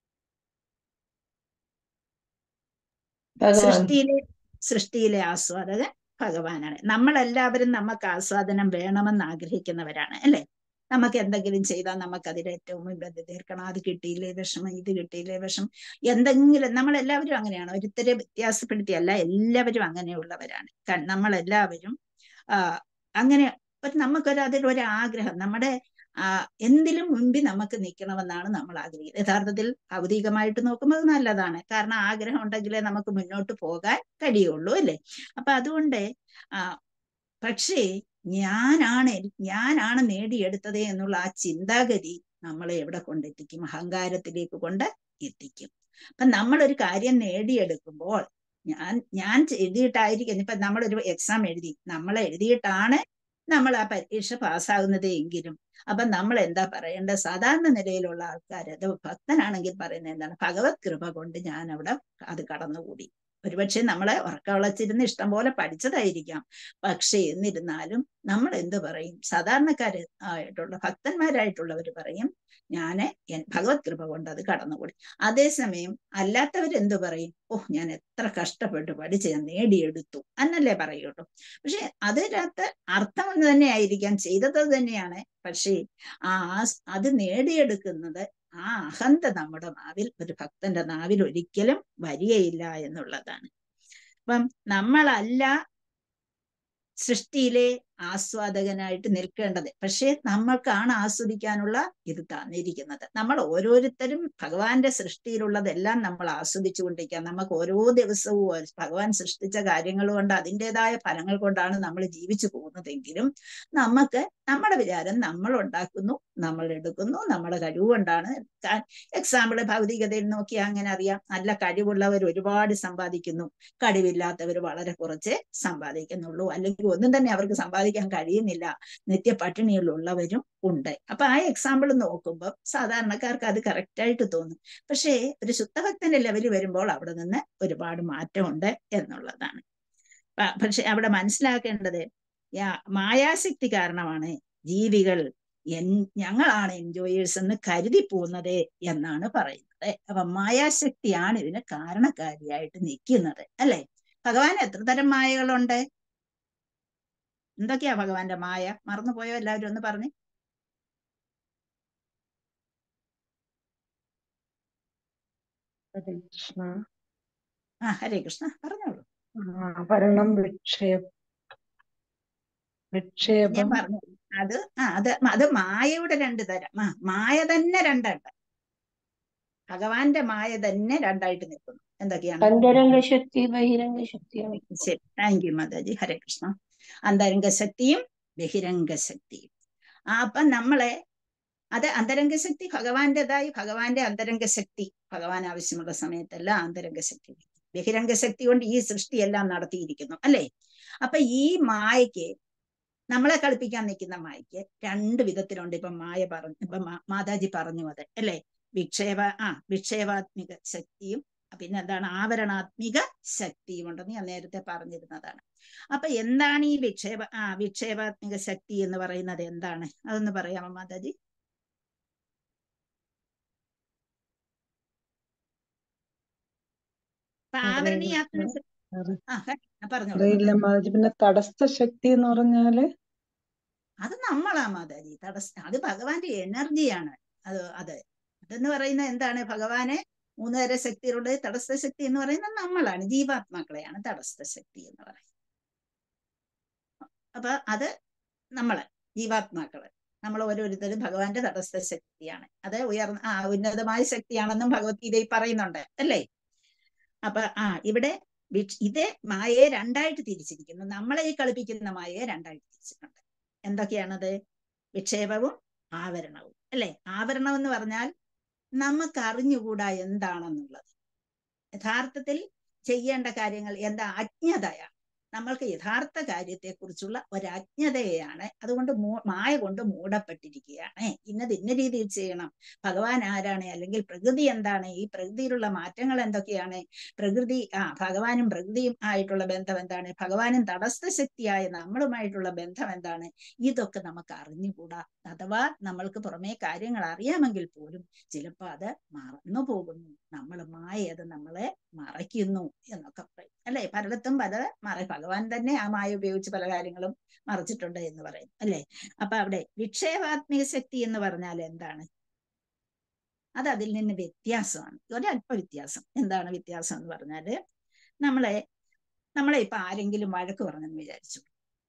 ഭഗവാൻ സൃഷ്ടിയിലെ സൃഷ്ടിയിലെ ആസ്വാദകൻ ഭഗവാനാണ് നമ്മളെല്ലാവരും നമുക്ക് ആസ്വാദനം വേണമെന്ന് ആഗ്രഹിക്കുന്നവരാണ് അല്ലെ നമുക്ക് എന്തെങ്കിലും ചെയ്താൽ നമുക്ക് അതിൽ ഏറ്റവും മുൻപ് തീർക്കണം അത് കിട്ടിയില്ലേ വിഷമം ഇത് കിട്ടിയില്ലേ വിഷമം എന്തെങ്കിലും നമ്മളെല്ലാവരും അങ്ങനെയാണ് ഒരുത്തരെ വ്യത്യാസപ്പെടുത്തിയല്ല എല്ലാവരും അങ്ങനെയുള്ളവരാണ് ക- നമ്മളെല്ലാവരും ആ അങ്ങനെ ഒരു നമുക്കൊരു അതിലൊരു ആഗ്രഹം നമ്മുടെ ആ എന്തിലും മുൻപിൽ നമുക്ക് നിൽക്കണമെന്നാണ് നമ്മൾ ആഗ്രഹിക്കുന്നത് യഥാർത്ഥത്തിൽ ഭൗതികമായിട്ട് നോക്കുമ്പോൾ അത് നല്ലതാണ് കാരണം ആഗ്രഹം ഉണ്ടെങ്കിലേ നമുക്ക് മുന്നോട്ട് പോകാൻ കഴിയുള്ളൂ അല്ലേ അപ്പൊ അതുകൊണ്ട് ആ പക്ഷേ ഞാനാണ് എനി- ഞാനാണ് നേടിയെടുത്തത് എന്നുള്ള ആ ചിന്താഗതി നമ്മളെ എവിടെ കൊണ്ടെത്തിക്കും അഹങ്കാരത്തിലേക്ക് കൊണ്ട് എത്തിക്കും അപ്പൊ നമ്മളൊരു കാര്യം നേടിയെടുക്കുമ്പോൾ ഞാൻ ഞാൻ എഴുതിയിട്ടായിരിക്കും ഇപ്പൊ നമ്മളൊരു എക്സാം എഴുതി നമ്മൾ എഴുതിയിട്ടാണ് നമ്മൾ ആ പരീക്ഷ പാസ്സാകുന്നത് എങ്കിലും അപ്പൊ നമ്മൾ എന്താ പറയേണ്ടത് സാധാരണ നിലയിലുള്ള ആൾക്കാർ അത് ഭക്തനാണെങ്കിൽ പറയുന്നത് എന്താണ് ഭഗവത് കൃപ കൊണ്ട് ഞാൻ അവിടെ അത് കടന്നുകൂടി ഒരുപക്ഷെ നമ്മളെ ഉറക്കവളച്ചിരുന്ന് ഇഷ്ടം പോലെ പഠിച്ചതായിരിക്കാം പക്ഷെ എന്നിരുന്നാലും നമ്മൾ എന്ത് പറയും സാധാരണക്കാര് ആയിട്ടുള്ള ഭക്തന്മാരായിട്ടുള്ളവർ പറയും ഞാന് എൻ- ഭഗവത് കൃപ കൊണ്ട് അത് കടന്നുകൂടി അതേസമയം അല്ലാത്തവർ എന്ത് പറയും ഓ ഞാൻ എത്ര കഷ്ടപ്പെട്ട് പഠിച്ച് ഞാൻ നേടിയെടുത്തു എന്നല്ലേ പറയുള്ളൂ പക്ഷെ അതിനകത്ത് അർത്ഥം ഒന്ന് തന്നെ ആയിരിക്കാം ചെയ്തത് അത് തന്നെയാണ് പക്ഷേ ആ ആസ്- അത് നേടിയെടുക്കുന്നത് ആ അഹന്ത നമ്മുടെ നാവിൽ ഒരു ഭക്തന്റെ നാവിൽ ഒരിക്കലും വരികയില്ല എന്നുള്ളതാണ് അപ്പം നമ്മളല്ല സൃഷ്ടിയിലെ ആസ്വാദകനായിട്ട് നിൽക്കേണ്ടത് പക്ഷേ നമ്മൾക്കാണ് ആസ്വദിക്കാനുള്ള ഇത് തന്നിരിക്കുന്നത് നമ്മൾ ഓരോരുത്തരും ഭഗവാന്റെ സൃഷ്ടിയിലുള്ളതെല്ലാം നമ്മൾ ആസ്വദിച്ചു കൊണ്ടിരിക്കുക നമുക്ക് ഓരോ ദിവസവും ഓരോ- ഭഗവാൻ സൃഷ്ടിച്ച കാര്യങ്ങൾ കൊണ്ട് അതിൻ്റെതായ ഫലങ്ങൾ കൊണ്ടാണ് നമ്മൾ ജീവിച്ചു പോകുന്നതെങ്കിലും നമുക്ക് നമ്മുടെ വിചാരം നമ്മൾ ഉണ്ടാക്കുന്നു നമ്മൾ എടുക്കുന്നു നമ്മുടെ കഴിവ് കൊണ്ടാണ് എക്സാമ്പിൾ ഭൗതികതയിൽ നോക്കിയാൽ അങ്ങനെ അറിയാം നല്ല കഴിവുള്ളവർ ഒരുപാട് സമ്പാദിക്കുന്നു കഴിവില്ലാത്തവർ വളരെ കുറച്ച് സമ്പാദിക്കുന്നുള്ളൂ അല്ലെങ്കിൽ ഒന്നും തന്നെ അവർക്ക് സമ്പാദിക്കാൻ കഴിയുന്നില്ല നിത്യ പട്ടിണിയിലുള്ളവരും ഉണ്ട് അപ്പൊ ആ എക്സാമ്പിൾ നോക്കുമ്പോൾ സാധാരണക്കാർക്ക് അത് correct ആയിട്ട് തോന്നും പക്ഷേ ഒരു ശുദ്ധഭക്തന്റെ ലെവലിൽ വരുമ്പോൾ അവിടെ നിന്ന് ഒരുപാട് മാറ്റമുണ്ട് എന്നുള്ളതാണ് പ- പക്ഷെ അവിടെ മനസ്സിലാക്കേണ്ടത് യാ- മായാശക്തി കാരണമാണ് ജീവികൾ എൻ ഞങ്ങളാണ് എൻജോയേഴ്സ് എന്ന് കരുതി പോകുന്നത് എന്നാണ് പറയുന്നത് അപ്പൊ മായാശക്തിയാണ് ഇതിന് കാരണക്കാരിയായിട്ട് നിൽക്കുന്നത് അല്ലെ ഭഗവാൻ എത്ര തരം മായകളുണ്ട് എന്തൊക്കെയാ ഭഗവാന്റെ മായ മറന്നുപോയോ എല്ലാവരും ഒന്ന് പറഞ്ഞ് ഹരേ കൃഷ്ണ ആ ഹരേ കൃഷ്ണ പറഞ്ഞോളൂ ആഭരണം വിക്ഷേപ ഞാൻ വിക്ഷേപം പറഞ്ഞു അത് ആ അത് അത് മായയുടെ രണ്ട് തരം ആ മായ തന്നെ രണ്ടുണ്ട് ഭഗവാന്റെ മായ തന്നെ രണ്ടായിട്ട് നിൽക്കുന്നു എന്തൊക്കെയാണ് അന്തരംഗ ശക്തി ബഹിരംഗ ശക്തിയാണ് ശരി താങ്ക് യു മാതാജി ഹരേ കൃഷ്ണ അന്തരംഗ ശക്തിയും ബഹിരംഗ ശക്തിയും ആ അപ്പൊ നമ്മളെ അത് അന്തരംഗ ശക്തി ഭഗവാന്റേതായി ഭഗവാന്റെ അന്തരംഗ ശക്തി ഭഗവാൻ ആവശ്യമുള്ള സമയത്തെല്ലാം അന്തരംഗ ശക്തി ബഹിരംഗ ശക്തി കൊണ്ട് ഈ സൃഷ്ടിയെല്ലാം നടത്തിയിരിക്കുന്നു അല്ലേ അപ്പൊ ഈ മായയ്ക്ക് നമ്മളെ കളിപ്പിക്കാൻ നിൽക്കുന്ന മായയ്ക്ക് രണ്ട് വിധത്തിലുണ്ട് ഇപ്പൊ മായ പറഞ്ഞു ഇപ്പൊ മാ- മാതാജി പറഞ്ഞു അത് അല്ലേ വിക്ഷേപ ആ വിക്ഷേപാത്മിക ശക്തിയും പിന്നെ എന്താണ് ആവരണാത്മിക ശക്തിയും ഉണ്ടെന്ന് ഞാൻ നേരത്തെ പറഞ്ഞിരുന്നതാണ് അപ്പൊ എന്താണ് ഈ വിക്ഷേപ ആ വിക്ഷേപാത്മിക ശക്തി എന്ന് പറയുന്നത് എന്താണ് അതൊന്ന് പറയാമോ മാതാജി അപ്പൊ ഹരേ ആവരണീയാത്മിക കൃഷ്ണ ശക്തി ഹരേ ആ ഹ- പറഞ്ഞോളൂ അറിയില്ല മാതാജി മാതാജി പിന്നെ തടസ്സ ശക്തി എന്ന് പറഞ്ഞാല് അത് നമ്മളാ മാതാജി തടസ്സ അത് ഭഗവാന്റെ എനർജിയാണ് അത് അത് അതെന്ന് പറയുന്നത് എന്താണ് ഭഗവാനെ മൂന്ന് തര ശക്തികളുടെ തടസ്സ ശക്തി എന്ന് പറയുന്നത് നമ്മളാണ് ജീവാത്മാക്കളെയാണ് തടസ്സ ശക്തി എന്ന് പറയുന്നത് അപ്പൊ അത് നമ്മള് ജീവാത്മാക്കള് നമ്മൾ ഓരോരുത്തരും ഭഗവാന്റെ തടസ്സ ശക്തിയാണ് അത് ഉയർന്ന ആ ഉന്നതമായ ശക്തിയാണെന്നും ഭഗവത്ഗീതയിൽ പറയുന്നുണ്ട് അല്ലേ അപ്പൊ ആ ഇവിടെ വിക്ഷ- ഇതേ മായയെ രണ്ടായിട്ട് തിരിച്ചിരിക്കുന്നു നമ്മളെ ഈ കളിപ്പിക്കുന്ന മായയെ രണ്ടായിട്ട് തിരിച്ചിട്ടുണ്ട് എന്തൊക്കെയാണത് വിക്ഷേപവും ആവരണവും അല്ലെ ആവരണം എന്ന് പറഞ്ഞാൽ നമുക്ക് അറിഞ്ഞുകൂടാ എന്താണെന്നുള്ളത് യഥാർത്ഥത്തിൽ ചെയ്യേണ്ട കാര്യങ്ങൾ എന്താ അജ്ഞതയാണ് നമ്മൾക്ക് യഥാർത്ഥ കാര്യത്തെക്കുറിച്ചുള്ള ഒരജ്ഞതയാണ് അതുകൊണ്ട് മൂ- മായ കൊണ്ട് മൂടപ്പെട്ടിരിക്കുകയാണ് ഇന്നത് ഇന്ന രീതിയിൽ ചെയ്യണം ഭഗവാൻ ആരാണ് അല്ലെങ്കിൽ പ്രകൃതി എന്താണ് ഈ പ്രകൃതിയിലുള്ള മാറ്റങ്ങൾ എന്തൊക്കെയാണ് പ്രകൃതി ആ ഭഗവാനും പ്രകൃതിയും ആയിട്ടുള്ള ബന്ധം എന്താണ് ഭഗവാനും തടസ്ഥ ശക്തിയായ നമ്മളുമായിട്ടുള്ള ബന്ധം എന്താണ് ഇതൊക്കെ നമുക്ക് അറിഞ്ഞുകൂടാ അഥവാ നമ്മൾക്ക് പുറമേ കാര്യങ്ങൾ അറിയാമെങ്കിൽ പോലും ചിലപ്പോൾ അത് മറന്നു പോകുന്നു നമ്മൾ മായ അത് നമ്മളെ മറയ്ക്കുന്നു എന്നൊക്കെ പറയും അല്ലെ പലയിടത്തും പല മറ ഭഗവാൻ തന്നെ ആ മായ ഉപയോഗിച്ച് പല കാര്യങ്ങളും മറച്ചിട്ടുണ്ട് എന്ന് പറയും അല്ലെ അപ്പൊ അവിടെ വിക്ഷേപാത്മിക ശക്തി എന്ന് പറഞ്ഞാൽ എന്താണ് അത് അതിൽ നിന്ന് വ്യത്യാസമാണ് ഒരല്പ വ്യത്യാസം എന്താണ് വ്യത്യാസം എന്ന് പറഞ്ഞാല് നമ്മളെ നമ്മളെ ഇപ്പൊ ആരെങ്കിലും വഴക്ക് പറഞ്ഞെന്ന് വിചാരിച്ചു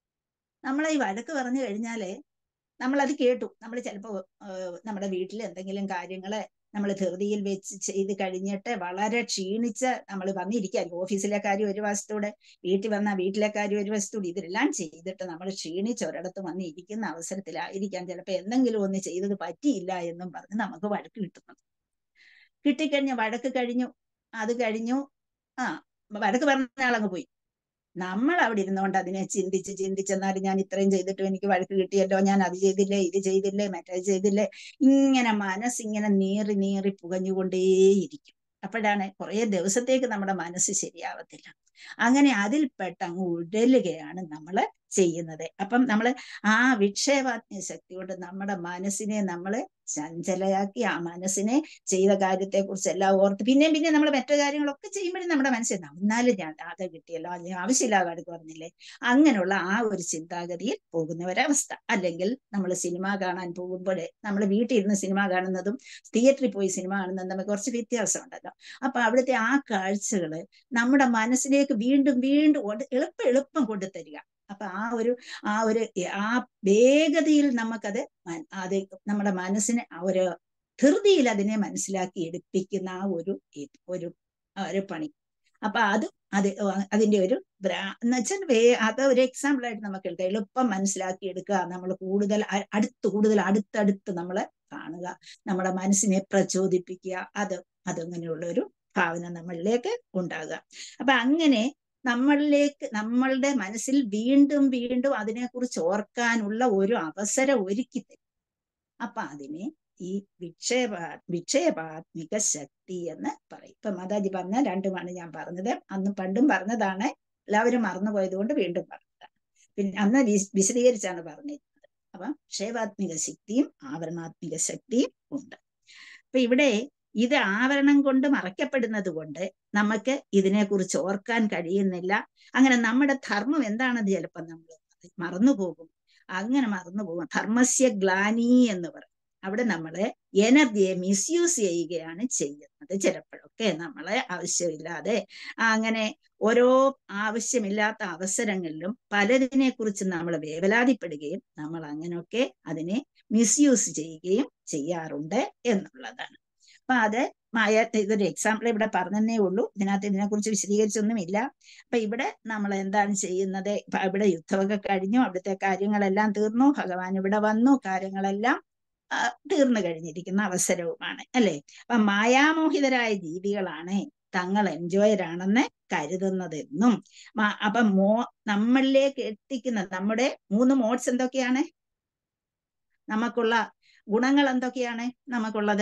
നമ്മളെ ഈ വഴക്ക് പറഞ്ഞു കഴിഞ്ഞാല് നമ്മളത് കേട്ടു നമ്മൾ ചിലപ്പോൾ നമ്മുടെ വീട്ടിൽ എന്തെങ്കിലും കാര്യങ്ങള് നമ്മൾ ധൃതിയിൽ വെച്ച് ചെയ്ത് കഴിഞ്ഞിട്ട് വളരെ ക്ഷീണിച്ച് നമ്മൾ വന്നിരിക്കുകയായിരിക്കും ഓഫീസിലെ കാര്യം ഒരു വശത്തൂടെ വീട്ടിൽ വന്ന വീട്ടിലെ കാര്യം ഒരു വശത്തൂടെ ഇതെല്ലാം ചെയ്തിട്ട് നമ്മൾ ക്ഷീണിച്ച് ഒരിടത്ത് വന്ന് ഇരിക്കുന്ന അവസരത്തിലായിരിക്കാം ചിലപ്പോൾ എന്തെങ്കിലും ഒന്ന് ചെയ്തത് പറ്റിയില്ല എന്നും പറഞ്ഞ് നമുക്ക് വഴക്ക് കിട്ടുന്നത് കിട്ടിക്കഴിഞ്ഞ വഴക്ക് കഴിഞ്ഞു അത് കഴിഞ്ഞു ആ വഴക്ക് പറഞ്ഞ ആളങ്ങ് പോയി നമ്മൾ അവിടെ ഇരുന്നുകൊണ്ട് അതിനെ ചിന്തിച്ച് ചിന്തിച്ചെന്നാലും ഞാൻ ഇത്രയും ചെയ്തിട്ടും എനിക്ക് വഴക്ക് കിട്ടിയല്ലോ ഞാൻ അത് ചെയ്തില്ലേ ഇത് ചെയ്തില്ലേ മറ്റേ ചെയ്തില്ലേ ഇങ്ങനെ മനസ്സിങ്ങനെ നീറി നീറി പുകഞ്ഞുകൊണ്ടേയിരിക്കും അപ്പോഴാണ് കുറെ ദിവസത്തേക്ക് നമ്മുടെ മനസ്സ് ശരിയാവത്തില്ല അങ്ങനെ അതിൽപ്പെട്ട അങ്ങ് ഉഴലുകയാണ് നമ്മൾ ചെയ്യുന്നത് അപ്പം നമ്മൾ ആ വിക്ഷേപാത്മക ശക്തി കൊണ്ട് നമ്മുടെ മനസ്സിനെ നമ്മൾ ചഞ്ചലയാക്കി ആ മനസ്സിനെ ചെയ്ത കാര്യത്തെ കുറിച്ച് എല്ലാം ഓർത്ത് പിന്നെയും പിന്നെ നമ്മൾ മറ്റു കാര്യങ്ങളൊക്കെ ചെയ്യുമ്പോഴും നമ്മുടെ മനസ്സിൽ എന്നാലും ഞാൻ അത് കിട്ടിയല്ലോ അല്ലെങ്കിൽ ആവശ്യമില്ലാതെ അടുക്ക് പറഞ്ഞില്ലേ അങ്ങനെയുള്ള ആ ഒരു ചിന്താഗതിയിൽ പോകുന്ന ഒരവസ്ഥ അല്ലെങ്കിൽ നമ്മൾ സിനിമ കാണാൻ പോകുമ്പോഴേ നമ്മൾ വീട്ടിൽ ഇരുന്ന് സിനിമ കാണുന്നതും തിയേറ്ററിൽ പോയി സിനിമ കാണുന്നതും തമ്മിൽ കുറച്ച് വ്യത്യാസമുണ്ടല്ലോ അപ്പൊ അവിടുത്തെ ആ കാഴ്ചകള് നമ്മുടെ മനസ്സിലേക്ക് വീണ്ടും വീണ്ടും എളുപ്പം എളുപ്പം കൊണ്ടുതരിക അപ്പൊ ആ ഒരു ആ ഒരു ആ വേഗതയിൽ നമുക്കത് അത് നമ്മുടെ മനസ്സിനെ ആ ഒരു ധൃതിയിൽ അതിനെ മനസ്സിലാക്കി എടുപ്പിക്കുന്ന ആ ഒരു ഒരു ഒരു പണി അപ്പൊ അത് അത് അതിന്റെ ഒരു എന്ന് വെച്ചാൽ വേ അത് ഒരു എക്സാമ്പിൾ ആയിട്ട് നമുക്ക് എടുക്കാം എളുപ്പം മനസ്സിലാക്കി എടുക്കുക നമ്മൾ കൂടുതൽ അടുത്ത് കൂടുതൽ അടുത്തടുത്ത് നമ്മൾ കാണുക നമ്മുടെ മനസ്സിനെ പ്രചോദിപ്പിക്കുക അത് അതങ്ങനെയുള്ള ഒരു ഭാവന നമ്മളിലേക്ക് ഉണ്ടാകുക അപ്പൊ അങ്ങനെ നമ്മളിലേക്ക് നമ്മളുടെ മനസ്സിൽ വീണ്ടും വീണ്ടും അതിനെക്കുറിച്ച് ഓർക്കാനുള്ള ഒരു അവസരം ഒരുക്കി തരും അപ്പൊ അതിനെ ഈ വിക്ഷേപ വിക്ഷേപാത്മിക ശക്തി എന്ന് പറയും ഇപ്പൊ മാതാജി പറഞ്ഞ രണ്ടുമാണ് ഞാൻ പറഞ്ഞത് അന്ന് പണ്ടും പറഞ്ഞതാണ് എല്ലാവരും മറന്നുപോയത് കൊണ്ട് വീണ്ടും പറഞ്ഞതാണ് പിന്നെ അന്ന് വിശദീകരിച്ചാണ് പറഞ്ഞിരുന്നത് അപ്പൊ ക്ഷേവാത്മിക ശക്തിയും ആവരണാത്മിക ശക്തിയും ഉണ്ട് അപ്പൊ ഇവിടെ ഇത് ആവരണം കൊണ്ട് മറയ്ക്കപ്പെടുന്നത് കൊണ്ട് നമുക്ക് ഇതിനെക്കുറിച്ച് ഓർക്കാൻ കഴിയുന്നില്ല അങ്ങനെ നമ്മുടെ ധർമ്മം എന്താണെന്ന് ചിലപ്പോൾ നമ്മൾ മറന്നുപോകും അങ്ങനെ മറന്നുപോകും ധർമ്മസ്യ ഗ്ലാനി എന്ന് പറയും അവിടെ നമ്മള് എനർജിയെ മിസ്യൂസ് ചെയ്യുകയാണ് ചെയ്യുന്നത് ചിലപ്പോഴൊക്കെ നമ്മളെ ആവശ്യമില്ലാതെ അങ്ങനെ ഓരോ ആവശ്യമില്ലാത്ത അവസരങ്ങളിലും പലതിനെ കുറിച്ച് നമ്മൾ വേവലാതിപ്പെടുകയും നമ്മൾ അങ്ങനെയൊക്കെ അതിനെ മിസ്യൂസ് ചെയ്യുകയും ചെയ്യാറുണ്ട് എന്നുള്ളതാണ് അപ്പൊ അത് മായ ഇതൊരു എക്സാമ്പിൾ ഇവിടെ പറഞ്ഞതേ ഉള്ളൂ ഇതിനകത്ത് ഇതിനെക്കുറിച്ച് വിശദീകരിച്ചൊന്നുമില്ല അപ്പൊ ഇവിടെ നമ്മൾ എന്താണ് ചെയ്യുന്നത് ഇപ്പൊ ഇവിടെ യുദ്ധമൊക്കെ കഴിഞ്ഞു അവിടുത്തെ കാര്യങ്ങളെല്ലാം തീർന്നു ഭഗവാൻ ഇവിടെ വന്നു കാര്യങ്ങളെല്ലാം തീർന്നു കഴിഞ്ഞിരിക്കുന്ന അവസരവുമാണ് അല്ലെ അപ്പൊ മായാമോഹിതരായ ജീവികളാണ് തങ്ങൾ എൻജോയറാണെന്ന് കരുതുന്നതെന്നും അപ്പൊ മോ നമ്മളിലേക്ക് എത്തിക്കുന്ന നമ്മുടെ മൂന്ന് മോഡ്സ് എന്തൊക്കെയാണ് നമുക്കുള്ള ഗുണങ്ങൾ എന്തൊക്കെയാണ് നമുക്കുള്ളത്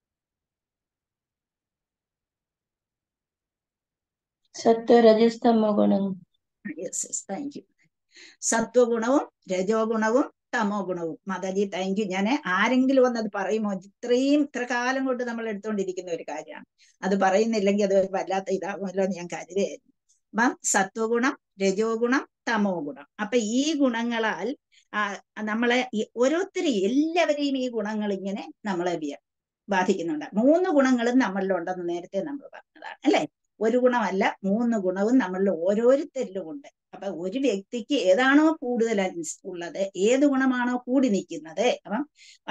സത്വരജസ്തമോ ഗുണം യെസ് യെസ് താങ്ക് യു സത്വഗുണവും രജോ ഗുണവും തമോ ഗുണവും മാതാജി താങ്ക് യു ഞാൻ ആരെങ്കിലും വന്നത് പറയുമോ ഇത്രയും ഇത്ര കാലം കൊണ്ട് നമ്മൾ എടുത്തുകൊണ്ടിരിക്കുന്ന ഒരു കാര്യമാണ് അത് പറയുന്നില്ലെങ്കിൽ അത് വല്ലാത്ത ഇതാകുമല്ലോ എന്ന് ഞാൻ കരുതുകയായിരുന്നു അപ്പം സത്വഗുണം രജോ ഗുണം തമോ ഗുണം അപ്പൊ ഈ ഗുണങ്ങളാൽ നമ്മളെ ഓരോരുത്തരും എല്ലാവരെയും ഈ ഗുണങ്ങൾ ഇങ്ങനെ നമ്മളെ ബാധിക്കുന്നുണ്ട് മൂന്ന് ഗുണങ്ങളും നമ്മളിലുണ്ടെന്ന് നേരത്തെ നമ്മൾ പറഞ്ഞതാണ് അല്ലെ ഒരു ഗുണമല്ല മൂന്ന് ഗുണവും നമ്മളിൽ ഓരോരുത്തരിലും ഉണ്ട് അപ്പൊ ഒരു വ്യക്തിക്ക് ഏതാണോ കൂടുതൽ ഉള്ളത് ഏത് ഗുണമാണോ കൂടി നിൽക്കുന്നത് അപ്പം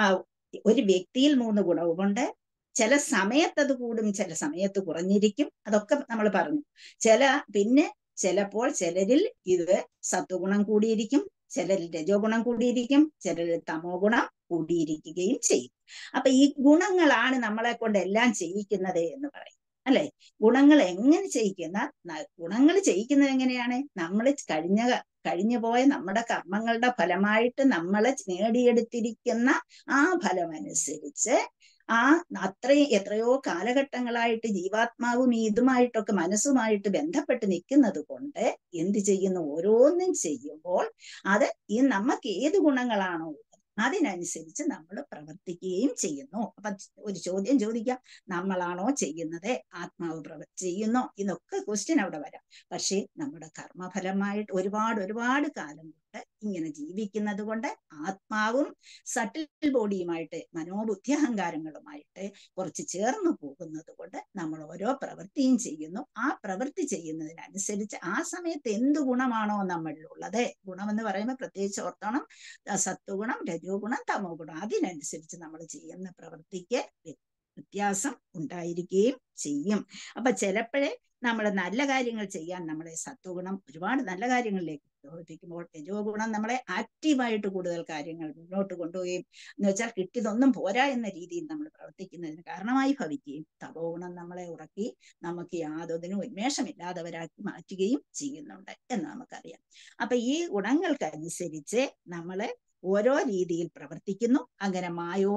ഒരു വ്യക്തിയിൽ മൂന്ന് ഗുണവുമുണ്ട് ചില സമയത്ത് അത് കൂടും ചില സമയത്ത് കുറഞ്ഞിരിക്കും അതൊക്കെ നമ്മൾ പറഞ്ഞു ചില പിന്നെ ചിലപ്പോൾ ചിലരിൽ ഇത് സത്വഗുണം കൂടിയിരിക്കും ചിലരിൽ രജോ ഗുണം കൂടിയിരിക്കും ചിലരിൽ തമോ ഗുണം കൂടിയിരിക്കുകയും ചെയ്യും അപ്പൊ ഈ ഗുണങ്ങളാണ് നമ്മളെ കൊണ്ട് എല്ലാം ചെയ്യിക്കുന്നത് എന്ന് പറയും അല്ലെ ഗുണങ്ങൾ എങ്ങനെ ചെയ്യിക്കുന്ന ഗുണങ്ങൾ ചെയ്യിക്കുന്നത് എങ്ങനെയാണ് നമ്മൾ കഴിഞ്ഞ കഴിഞ്ഞു പോയ നമ്മുടെ കർമ്മങ്ങളുടെ ഫലമായിട്ട് നമ്മൾ നേടിയെടുത്തിരിക്കുന്ന ആ ഫലമനുസരിച്ച് ആ അത്രയും എത്രയോ കാലഘട്ടങ്ങളായിട്ട് ജീവാത്മാവും ഇതുമായിട്ടൊക്കെ മനസ്സുമായിട്ട് ബന്ധപ്പെട്ട് നിൽക്കുന്നത് കൊണ്ട് എന്ത് ചെയ്യുന്നു ഓരോന്നും ചെയ്യുമ്പോൾ അത് ഈ നമുക്ക് ഏത് ഗുണങ്ങളാണോ അതിനനുസരിച്ച് നമ്മൾ പ്രവർത്തിക്കുകയും ചെയ്യുന്നു അപ്പൊ ഒരു ചോദ്യം ചോദിക്കാം നമ്മളാണോ ചെയ്യുന്നത് ആത്മാവ് പ്രവ ചെയ്യുന്നോ ഇതൊക്കെ ക്വസ്റ്റ്യൻ അവിടെ വരാം പക്ഷേ നമ്മുടെ കർമ്മഫലമായിട്ട് ഒരുപാട് ഒരുപാട് കാലം കൊണ്ട് ഇങ്ങനെ ജീവിക്കുന്നത് കൊണ്ട് ആത്മാവും സട്ടിൽ ബോഡിയുമായിട്ട് മനോബുദ്ധി അഹങ്കാരങ്ങളുമായിട്ട് കുറച്ച് ചേർന്ന് പോകുന്നത് കൊണ്ട് നമ്മൾ ഓരോ പ്രവൃത്തിയും ചെയ്യുന്നു ആ പ്രവൃത്തി ചെയ്യുന്നതിനനുസരിച്ച് ആ സമയത്ത് എന്ത് ഗുണമാണോ നമ്മളിലുള്ളത് ഗുണമെന്ന് പറയുമ്പോൾ പ്രത്യേകിച്ച് ഓർത്തോണം സത്വഗുണം രജോ ഗുണം തമോ ഗുണം അതിനനുസരിച്ച് നമ്മൾ ചെയ്യുന്ന പ്രവൃത്തിക്ക് വ്യത്യാസം ഉണ്ടായിരിക്കുകയും ചെയ്യും അപ്പൊ ചിലപ്പോഴേ നമ്മൾ നല്ല കാര്യങ്ങൾ ചെയ്യാൻ നമ്മളെ സത്വഗുണം ഒരുപാട് നല്ല കാര്യങ്ങളിലേക്ക് പ്രവർത്തിക്കുമ്പോൾ രജോ ഗുണം നമ്മളെ ആക്റ്റീവായിട്ട് കൂടുതൽ കാര്യങ്ങൾ മുന്നോട്ട് കൊണ്ടുപോവുകയും എന്ന് വെച്ചാൽ കിട്ടിയതൊന്നും പോരാ എന്ന രീതിയിൽ നമ്മൾ പ്രവർത്തിക്കുന്നതിന് കാരണമായി ഭവിക്കുകയും തപോ ഗുണം നമ്മളെ ഉറക്കി നമുക്ക് യാതൊന്നിനും ഉന്മേഷമില്ലാത്തവരാക്കി മാറ്റുകയും ചെയ്യുന്നുണ്ട് എന്ന് നമുക്കറിയാം അപ്പൊ ഈ ഗുണങ്ങൾക്കനുസരിച്ച് നമ്മള് ഓരോ രീതിയിൽ പ്രവർത്തിക്കുന്നു അങ്ങനെ മായോ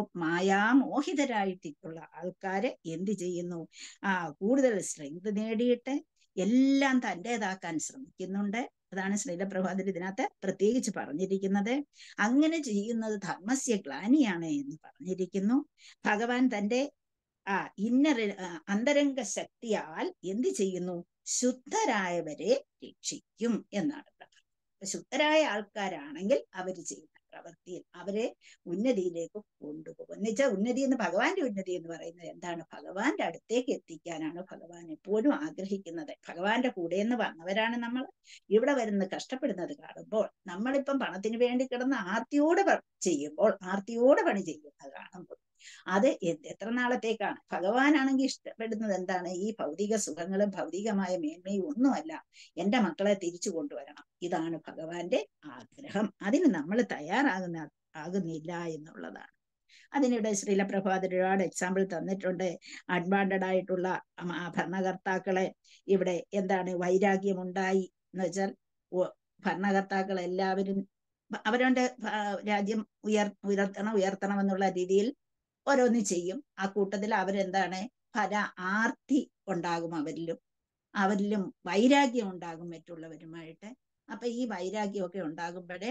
മായാമോഹിതരായിട്ടുള്ള ആൾക്കാര് എന്ത് ചെയ്യുന്നു ആ കൂടുതൽ സ്ട്രെങ്ത് നേടിയിട്ട് എല്ലാം തൻ്റെതാക്കാൻ ശ്രമിക്കുന്നുണ്ട് അതാണ് ശ്രീലപ്രഭാതർ ഇതിനകത്ത് പ്രത്യേകിച്ച് പറഞ്ഞിരിക്കുന്നത് അങ്ങനെ ചെയ്യുന്നത് ധർമ്മസ്യ ഗ്ലാനിയാണ് എന്ന് പറഞ്ഞിരിക്കുന്നു ഭഗവാൻ തന്റെ ആ ഇന്നർ അന്തരംഗ ശക്തിയാൽ എന്ത് ചെയ്യുന്നു ശുദ്ധരായവരെ രക്ഷിക്കും എന്നാണ് ശുദ്ധരായ ആൾക്കാരാണെങ്കിൽ അവർ ചെയ്യുന്ന പ്രവൃത്തിയിൽ അവരെ ഉന്നതിയിലേക്ക് കൊണ്ടുപോകും എന്ന് വെച്ചാൽ ഉന്നതി എന്ന് ഭഗവാന്റെ ഉന്നതി എന്ന് പറയുന്നത് എന്താണ് ഭഗവാന്റെ അടുത്തേക്ക് എത്തിക്കാനാണ് ഭഗവാൻ എപ്പോഴും ആഗ്രഹിക്കുന്നത് ഭഗവാന്റെ കൂടെ എന്ന് വന്നവരാണ് നമ്മൾ ഇവിടെ വരുന്ന കഷ്ടപ്പെടുന്നത് കാണുമ്പോൾ നമ്മളിപ്പം പണത്തിന് വേണ്ടി കിടന്ന് ആർത്തിയോടെ ചെയ്യുമ്പോൾ ആർത്തിയോടെ പണി ചെയ്യുന്നത് കാണുമ്പോൾ അത് എത്ര നാളത്തേക്കാണ് ഭഗവാനാണെങ്കിൽ ഇഷ്ടപ്പെടുന്നത് എന്താണ് ഈ ഭൗതിക സുഖങ്ങളും ഭൗതികമായ മേന്മയും ഒന്നുമല്ല എന്റെ മക്കളെ തിരിച്ചു കൊണ്ടുവരണം ഇതാണ് ഭഗവാന്റെ ആഗ്രഹം അതിന് നമ്മൾ തയ്യാറാകുന്ന ആകുന്നില്ല എന്നുള്ളതാണ് അതിനിടെ ശ്രീലപ്രഭാതർ ഒരുപാട് എക്സാമ്പിൾ തന്നിട്ടുണ്ട് അഡ്വാൻറ്റഡ് ആയിട്ടുള്ള ഭരണകർത്താക്കളെ ഇവിടെ എന്താണ് വൈരാഗ്യമുണ്ടായി എന്ന് വെച്ചാൽ ഭരണകർത്താക്കൾ എല്ലാവരും അവരവന്റെ രാജ്യം ഉയർ ഉയർത്തണം ഉയർത്തണം എന്നുള്ള രീതിയിൽ ഓരോന്ന് ചെയ്യും ആ കൂട്ടത്തിൽ അവരെന്താണ് പല ആർത്തി ഉണ്ടാകും അവരിലും അവരിലും വൈരാഗ്യം ഉണ്ടാകും മറ്റുള്ളവരുമായിട്ട് അപ്പൊ ഈ വൈരാഗ്യമൊക്കെ ഉണ്ടാകുമ്പോഴേ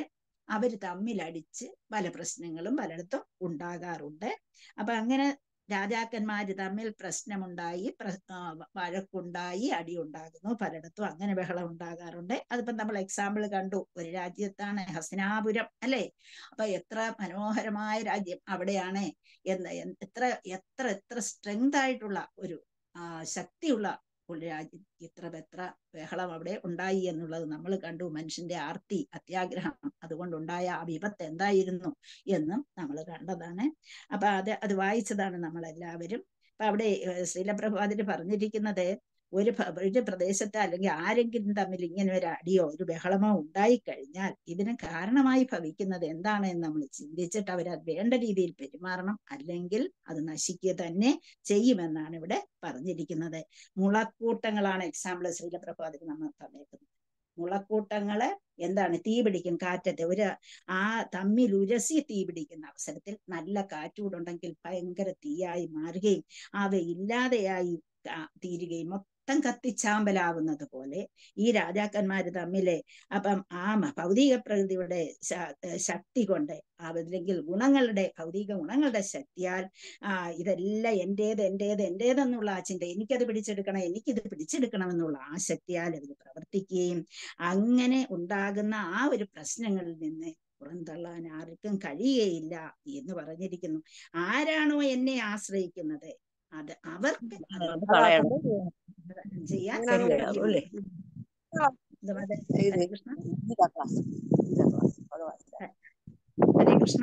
അവര് തമ്മിലടിച്ച് പല പ്രശ്നങ്ങളും പലയിടത്തും ഉണ്ടാകാറുണ്ട് അപ്പൊ അങ്ങനെ രാജാക്കന്മാര് തമ്മിൽ പ്രശ്നമുണ്ടായി പ്ര- ആ, വഴക്കുണ്ടായി അടി ഉണ്ടാകുന്നു പലയിടത്തും അങ്ങനെ ബഹളം ഉണ്ടാകാറുണ്ട് അതിപ്പം നമ്മൾ എക്സാമ്പിൾ കണ്ടു ഒരു രാജ്യത്താണ് ഹസ്നാപുരം അല്ലെ അപ്പൊ എത്ര മനോഹരമായ രാജ്യം അവിടെയാണ് എന്ന് എൻ- എത്ര എത്ര എത്ര സ്ട്രെങ്ത് ആയിട്ടുള്ള ഒരു ആ, ശക്തിയുള്ള ഒരു രാജ്യം ഇത്ര എത്ര ബഹളം അവിടെ ഉണ്ടായി എന്നുള്ളത് നമ്മൾ കണ്ടു മനുഷ്യന്റെ ആർത്തി അത്യാഗ്രഹം അതുകൊണ്ടുണ്ടായ ആ വിപത്ത് എന്തായിരുന്നു എന്നും നമ്മൾ കണ്ടതാണ് അപ്പൊ അത് അത് വായിച്ചതാണ് നമ്മൾ എല്ലാവരും അപ്പൊ അവിടെ ഏഹ്, ശ്രീലപ്രഭാതിൽ പറഞ്ഞിരിക്കുന്നത് ഒരു ഭ- ഒരു പ്രദേശത്ത് അല്ലെങ്കിൽ ആരെങ്കിലും തമ്മിൽ ഇങ്ങനെ ഒരു അടിയോ ഒരു ബഹളമോ ഉണ്ടായിക്കഴിഞ്ഞാൽ ഇതിന് കാരണമായി ഭവിക്കുന്നത് എന്താണ് എന്ന് നമ്മൾ ചിന്തിച്ചിട്ട് അവർ അത് വേണ്ട രീതിയിൽ പെരുമാറണം അല്ലെങ്കിൽ അത് നശിക്കുക തന്നെ ചെയ്യുമെന്നാണ് ഇവിടെ പറഞ്ഞിരിക്കുന്നത് മുളക്കൂട്ടങ്ങളാണ് എക്സാമ്പിൾ ശ്രീലപ്രഭാതിൽ നമ്മൾ തന്നേക്കുന്നത് മുളക്കൂട്ടങ്ങള് എന്താണ് തീ പിടിക്കും കാറ്റത്ത് ഒരു ആ തമ്മിൽ ഉരസി തീ പിടിക്കുന്ന അവസരത്തിൽ നല്ല കാറ്റൂടുണ്ടെങ്കിൽ ഭയങ്കര തീയായി മാറുകയും അവ ഇല്ലാതെയായി ആ- തീരുകയും മൊത്തം കത്തിച്ചാമ്പലാവുന്നത് പോലെ ഈ രാജാക്കന്മാര് തമ്മില് അപ്പം ആ മ- ഭൗതിക പ്രകൃതിയുടെ ശ- ഏഹ് ശക്തി കൊണ്ട് അല്ലെങ്കിൽ ഗുണങ്ങളുടെ ഭൗതിക ഗുണങ്ങളുടെ ശക്തിയാൽ ആ ഇതെല്ലാം എന്റേത് എന്റേത് എന്റേതെന്നുള്ള ആ ചിന്ത എനിക്കത് പിടിച്ചെടുക്കണം എനിക്കിത് പിടിച്ചെടുക്കണം എന്നുള്ള ആ ശക്തിയാൽ അവർ പ്രവർത്തിക്കുകയും അങ്ങനെ ഉണ്ടാകുന്ന ആ ഒരു പ്രശ്നങ്ങളിൽ നിന്ന് പുറന്തള്ളാൻ ആർക്കും കഴിയുകയില്ല എന്ന് പറഞ്ഞിരിക്കുന്നു ആരാണോ എന്നെ ആശ്രയിക്കുന്നത് അത് അവർക്ക് അത് കളയണം ചെയ്യാൻ അങ്ങനെ കഴിയും. അല്ലേ? ഇത് മതി. ഇത് ഹരേ കൃഷ്ണ ഇതാ class. ഇതാ class. ഭഗവാൻ. ഹരേ കൃഷ്ണ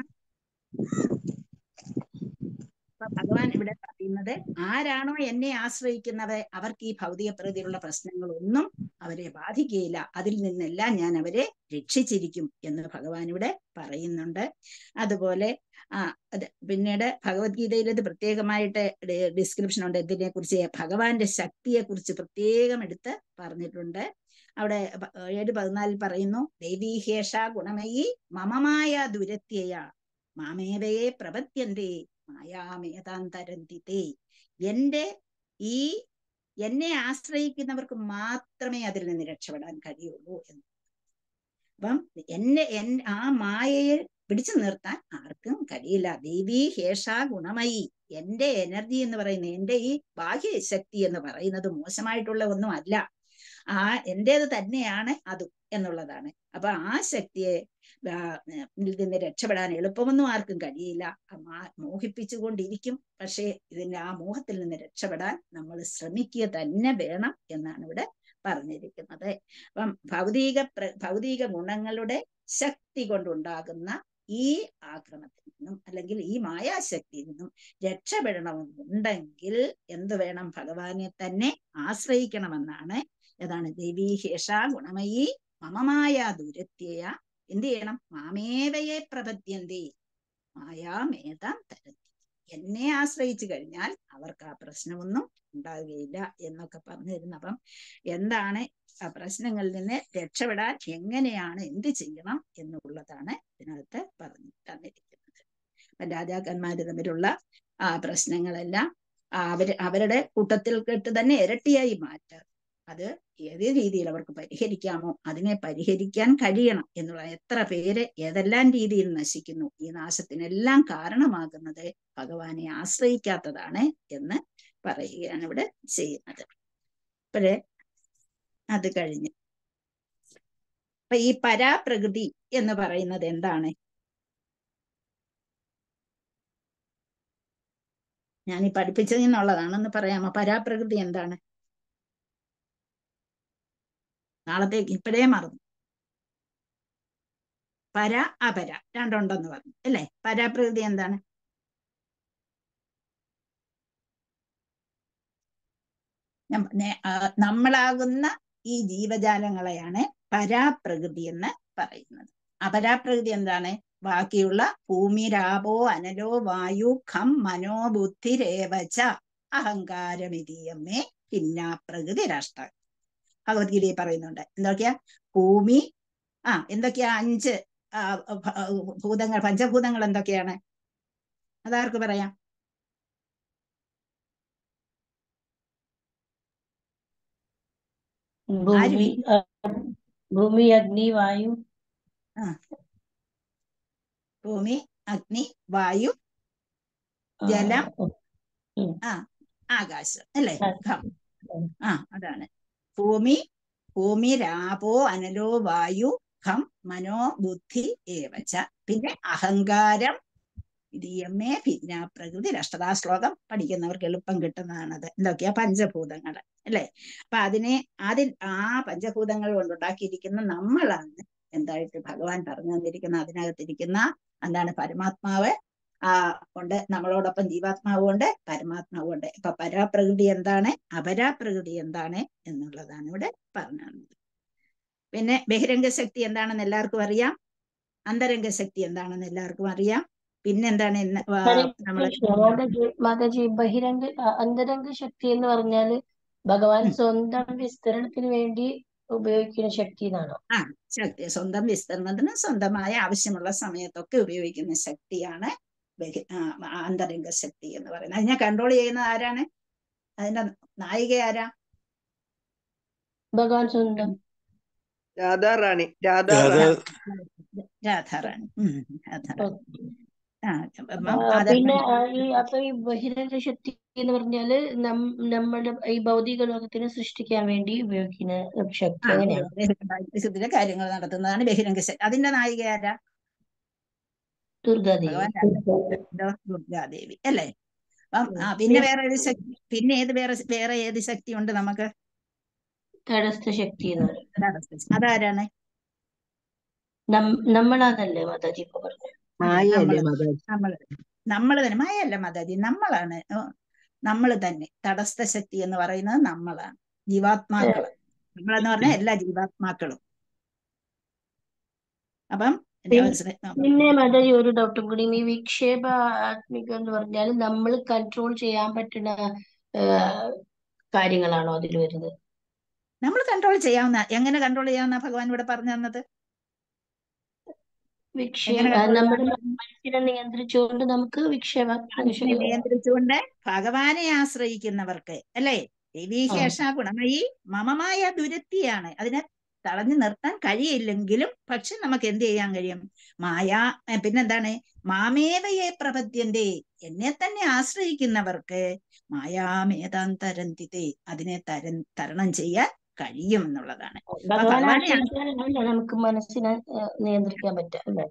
അപ്പൊ ഭഗവാൻ ഇവിടെ പറയുന്നത് ആരാണോ എന്നെ ആശ്രയിക്കുന്നത് അവർക്ക് ഈ ഭൗതിക പ്രകൃതിയിലുള്ള പ്രശ്നങ്ങളൊന്നും അവരെ ബാധിക്കുകയില്ല അതിൽ നിന്നെല്ലാം ഞാൻ അവരെ രക്ഷിച്ചിരിക്കും എന്ന് ഭഗവാൻ ഇവിടെ പറയുന്നുണ്ട് അതുപോലെ ആ അത് പിന്നീട് ഭഗവത്ഗീതയിൽ ഇത് പ്രത്യേകമായിട്ട് ഡിസ്ക്രിപ്ഷൻ ഉണ്ട് ഇതിനെ കുറിച്ച് ഭഗവാന്റെ ശക്തിയെ കുറിച്ച് പ്രത്യേകം എടുത്ത് പറഞ്ഞിട്ടുണ്ട് അവിടെ പ- ഏഴ് പതിനാലിൽ പറയുന്നു ദൈവീഹേഷ ഗുണമയി മമമായ ദുരത്യയ മാമേവയെ പ്രപത്യന്തേ മായാമേതാന്തരന്തിതേ എന്റെ ഈ എന്നെ ആശ്രയിക്കുന്നവർക്ക് മാത്രമേ അതിൽ നിന്ന് രക്ഷപ്പെടാൻ കഴിയുള്ളൂ എന്ന് അപ്പം എന്നെ എൻ ആ മായയെ പിടിച്ചു നിർത്താൻ ആർക്കും കഴിയില്ല ദേവി ഹേഷ ഗുണമയി എന്റെ എനർജി എന്ന് പറയുന്നത് എന്റെ ഈ ബാഹ്യശക്തി എന്ന് പറയുന്നത് മോശമായിട്ടുള്ള ഒന്നും അല്ല ആ എന്റേത് തന്നെയാണ് അതും എന്നുള്ളതാണ് അപ്പൊ ആ ശക്തിയെ ആ, ഇതിൽ നിന്ന് രക്ഷപ്പെടാൻ എളുപ്പമൊന്നും ആർക്കും കഴിയില്ല ആ മാ- മോഹിപ്പിച്ചുകൊണ്ടിരിക്കും പക്ഷേ ഇതിന്റെ ആ മോഹത്തിൽ നിന്ന് രക്ഷപ്പെടാൻ നമ്മൾ ശ്രമിക്കുക തന്നെ വേണം എന്നാണ് ഇവിടെ പറഞ്ഞിരിക്കുന്നത് അപ്പം ഭൗതിക പ്ര- ഭൗതിക ഗുണങ്ങളുടെ ശക്തി കൊണ്ടുണ്ടാകുന്ന ഈ ആക്രമത്തിൽ നിന്നും അല്ലെങ്കിൽ ഈ മായാശക്തിയിൽ നിന്നും രക്ഷപ്പെടണമെന്നുണ്ടെങ്കിൽ എന്ത് വേണം ഭഗവാനെ തന്നെ ആശ്രയിക്കണമെന്നാണ് ഏതാണ് ദേവീഹേഷ ഗുണമയി മമമായ ദുരത്യയ എന്ത് ചെയ്യണം മാമേവയെ പ്രപദ്യന്തേ മായാമേതാം തരത്തി എന്നെ ആശ്രയിച്ചു കഴിഞ്ഞാൽ അവർക്ക് ആ പ്രശ്നമൊന്നും ഉണ്ടാകുകയില്ല എന്നൊക്കെ പറഞ്ഞിരുന്നു അപ്പം എന്താണ് ആ പ്രശ്നങ്ങളിൽ നിന്ന് രക്ഷപ്പെടാൻ എങ്ങനെയാണ് എന്ത് ചെയ്യണം എന്നുള്ളതാണ് ഇതിനകത്ത് പറഞ്ഞു തന്നിരിക്കുന്നത് അപ്പം രാജാക്കന്മാര് തമ്മിലുള്ള ആ പ്രശ്നങ്ങളെല്ലാം ആ അവര് അവരുടെ കൂട്ടത്തിൽ കെട്ട് തന്നെ ഇരട്ടിയായി മാറ്റാം അത് ഏത് രീതിയിൽ അവർക്ക് പരിഹരിക്കാമോ അതിനെ പരിഹരിക്കാൻ കഴിയണം എന്നുള്ള എത്ര പേര് ഏതെല്ലാം രീതിയിൽ നശിക്കുന്നു ഈ നാശത്തിനെല്ലാം കാരണമാകുന്നത് ഭഗവാനെ ആശ്രയിക്കാത്തതാണ് എന്ന് പറയുകയാണ് ഇവിടെ ചെയ്യുന്നത് അപ്പോഴേ അത് കഴിഞ്ഞ് അപ്പൊ ഈ പരാപ്രകൃതി എന്ന് പറയുന്നത് എന്താണ് ഞാൻ ഈ പഠിപ്പിച്ചതിൽ നിന്നുള്ളതാണെന്ന് പറയാമോ പരാപ്രകൃതി എന്താണ് നാളത്തേക്ക് ഇപ്പോഴേ മറന്നു പര അപര രണ്ടുണ്ടെന്ന് പറഞ്ഞു അല്ലേ പരാപ്രകൃതി എന്താണ് നം- നേ- ആ, നമ്മളാകുന്ന ഈ ജീവജാലങ്ങളെയാണ് പരാപ്രകൃതി എന്ന് പറയുന്നത് അപരാപ്രകൃതി എന്താണ് ബാക്കിയുള്ള ഭൂമി രാപോ അനലോ വായു ഖം മനോബുദ്ധിരേവച അഹങ്കാരമിതീയമ്മേ ഭിന്നാ പ്രകൃതി രാഷ്ട്ര ഭഗവത്ഗീതയിൽ പറയുന്നുണ്ട് എന്തൊക്കെയാ ഭൂമി ആ എന്തൊക്കെയാ അഞ്ച് ആ, ഭ- ഭൂതങ്ങൾ പഞ്ചഭൂതങ്ങൾ എന്തൊക്കെയാണ് അതാർക്ക് പറയാം ഭൂമി അ- ഭൂമി അഗ്നി വായു ആ ഭൂമി അഗ്നി വായു ആ, ജലം ഉം. ആ ആകാശം അല്ലേ ആ. ഖം ഉം. ആ അതാണ് ഭൂമി ഭൂമി രാപോ അനലോ വായു ഖം മനോ ബുദ്ധി ഏവച്ച പിന്നെ അഹങ്കാരം ഇതിയമ്മേ ഭിന്ന പ്രകൃതി രഷ്ടതാ ശ്ലോകം പഠിക്കുന്നവർക്ക് എളുപ്പം കിട്ടുന്നതാണത് എന്തൊക്കെയാ പഞ്ചഭൂതങ്ങൾ അല്ലേ അപ്പൊ അതിനെ അതിൽ ആ പഞ്ചഭൂതങ്ങൾ കൊണ്ടുണ്ടാക്കിയിരിക്കുന്ന നമ്മളാണ് എന്തായിട്ട് ഭഗവാൻ പറഞ്ഞു തന്നിരിക്കുന്ന അതിനകത്തിരിക്കുന്ന എന്താണ് പരമാത്മാവ് ആ ഉണ്ട് നമ്മളോടൊപ്പം ജീവാത്മാവും ഉണ്ട് പരമാത്മാവും ഉണ്ട് ഇപ്പൊ പരാപ്രകൃതി എന്താണ് അപരാപ്രകൃതി എന്താണ് എന്നുള്ളതാണ് ഇവിടെ പറഞ്ഞു തന്നത് പിന്നെ ബഹിരംഗ ശക്തി എന്താണെന്ന് എല്ലാവർക്കും അറിയാം അന്തരംഗ ശക്തി എന്താണെന്ന് എല്ലാവർക്കും അറിയാം പിന്നെന്താണ് ഇന്ന് വാ- ഹരേ നമ്മള് കൃഷ്ണ മാതാജി മാതാജി ബഹിരംഗ ആ, അന്തരംഗ ശക്തി എന്ന് പറഞ്ഞാല് ഭഗവാൻ ഉം. സ്വന്തം വിസ്തരണത്തിന് വേണ്ടി ഉപയോഗിക്കുന്ന ശക്തി എന്നാണോ ആ ശക്തി സ്വന്തം വിസ്തരണത്തിന് സ്വന്തമായ ആവശ്യമുള്ള സമയത്തൊക്കെ ഉപയോഗിക്കുന്ന ശക്തിയാണ് ബഹി- ആ, ആന്തരിക ശക്തി എന്ന് പറയുന്നത് അതിനെ കൺട്രോൾ ചെയ്യുന്നത് ആരാണ് അതിന്റെ നായിക ആരാ ഭഗവാൻ സ്വന്തം രാധാറാണി രാധാ രാധ റാണി രാധാറാണി ഉം, രാധാറാണി ആ അപ്പം ആ, അത് പിന്നെ ആ, ഈ അപ്പൊ ഈ ബഹിരംഗ ശക്തി എന്ന് പറഞ്ഞാല് നം നമ്മുടെ ഈ ഭൗതിക ലോകത്തിനെ സൃഷ്ടിക്കാൻ വേണ്ടി ഉപയോഗിക്കുന്ന ഒരു ശക്തി ആ അങ്ങനെയാണ് ബഹിരംഗ കാര്യങ്ങൾ നടത്തുന്നതാണ് ബഹിരംഗ ശക്തി അതിന്റെ നായിക ആരാ ദുർഗാദേവി ഭഗവാൻ രാധാ ദുർഗാദേവി അല്ലേ അപ്പം ആ പിന്നെ വേറെ ഏത് ശക്തി പിന്നെ ഏത് വേറെ വേറെ ഏത് ശക്തി ഉണ്ട് നമുക്ക് തടസ്ഥ ശക്തി എന്ന് പറയും അതാരാണ് നം- നമ്മളാണല്ലേ മാതാജി ഇപ്പൊ പറഞ്ഞത് മായയല്ലേ നമ്മള് മാതാജി നമ്മള് നമ്മള് തന്നെ മായല്ല മാതാജി നമ്മളാണ് നമ്മൾ തന്നെ തടസ്ഥ ശക്തി എന്ന് പറയുന്നത് നമ്മളാണ് ജീവാത്മാക്കള് നമ്മളെന്ന് പറഞ്ഞാൽ എല്ലാ ജീവാത്മാക്കളും അപ്പം എന്റെ പിൻ- മനസ്സിന് പിന്നെ മാതാജി ഒരു ഡൗട്ടും കൂടി ഈ വിക്ഷേപ ആത്മികം എന്ന് പറഞ്ഞാൽ നമ്മൾ കൺട്രോൾ ചെയ്യാൻ പറ്റുന്ന ആ, കാര്യങ്ങളാണോ അതിൽ വരുന്നത് നമ്മൾ കൺട്രോൾ ചെയ്യാവുന്ന എങ്ങനെ കൺട്രോൾ ചെയ്യാവുന്ന ഭഗവാൻ ഇവിടെ പറഞ്ഞു തന്നത് വിക്ഷേപ എങ്ങനെ ആ, control നമ്മുടെ ചെയ്യാവുന്ന? മനസ്സിനെ നിയന്ത്രിച്ചുകൊണ്ട് നമുക്ക് വിക്ഷേപാത്മക മനസ്സിനെ ശക്തി നിയന്ത്രിച്ചുകൊണ്ട് ഭഗവാനെ ആശ്രയിക്കുന്നവർക്ക് അല്ലേ ദേവീശേഷ ഗുണമയി മമമായ ദുരത്തിയാണ് അതിനെ തടഞ്ഞു നിർത്താൻ കഴിയില്ലെങ്കിലും പക്ഷെ നമുക്ക് എന്ത് ചെയ്യാൻ കഴിയും മായ ഏ, പിന്നെന്താണ് മാമേവയെ പ്രപദ്യന്റെ എന്നെ തന്നെ ആശ്രയിക്കുന്നവർക്ക് മായാമേതാന്തരന്തിത്തെ അതിനെ തരം തരണം ചെയ്യാൻ കഴിയും എന്നുള്ളതാണ് അപ്പൊ ഭഗവാനെ ഭഗവാനെ ആ- ആശ്രയിച്ചാലല്ല നമുക്ക് മനസ്സിനെ ആ, നിയന്ത്രിക്കാൻ പറ്റുക അല്ലേ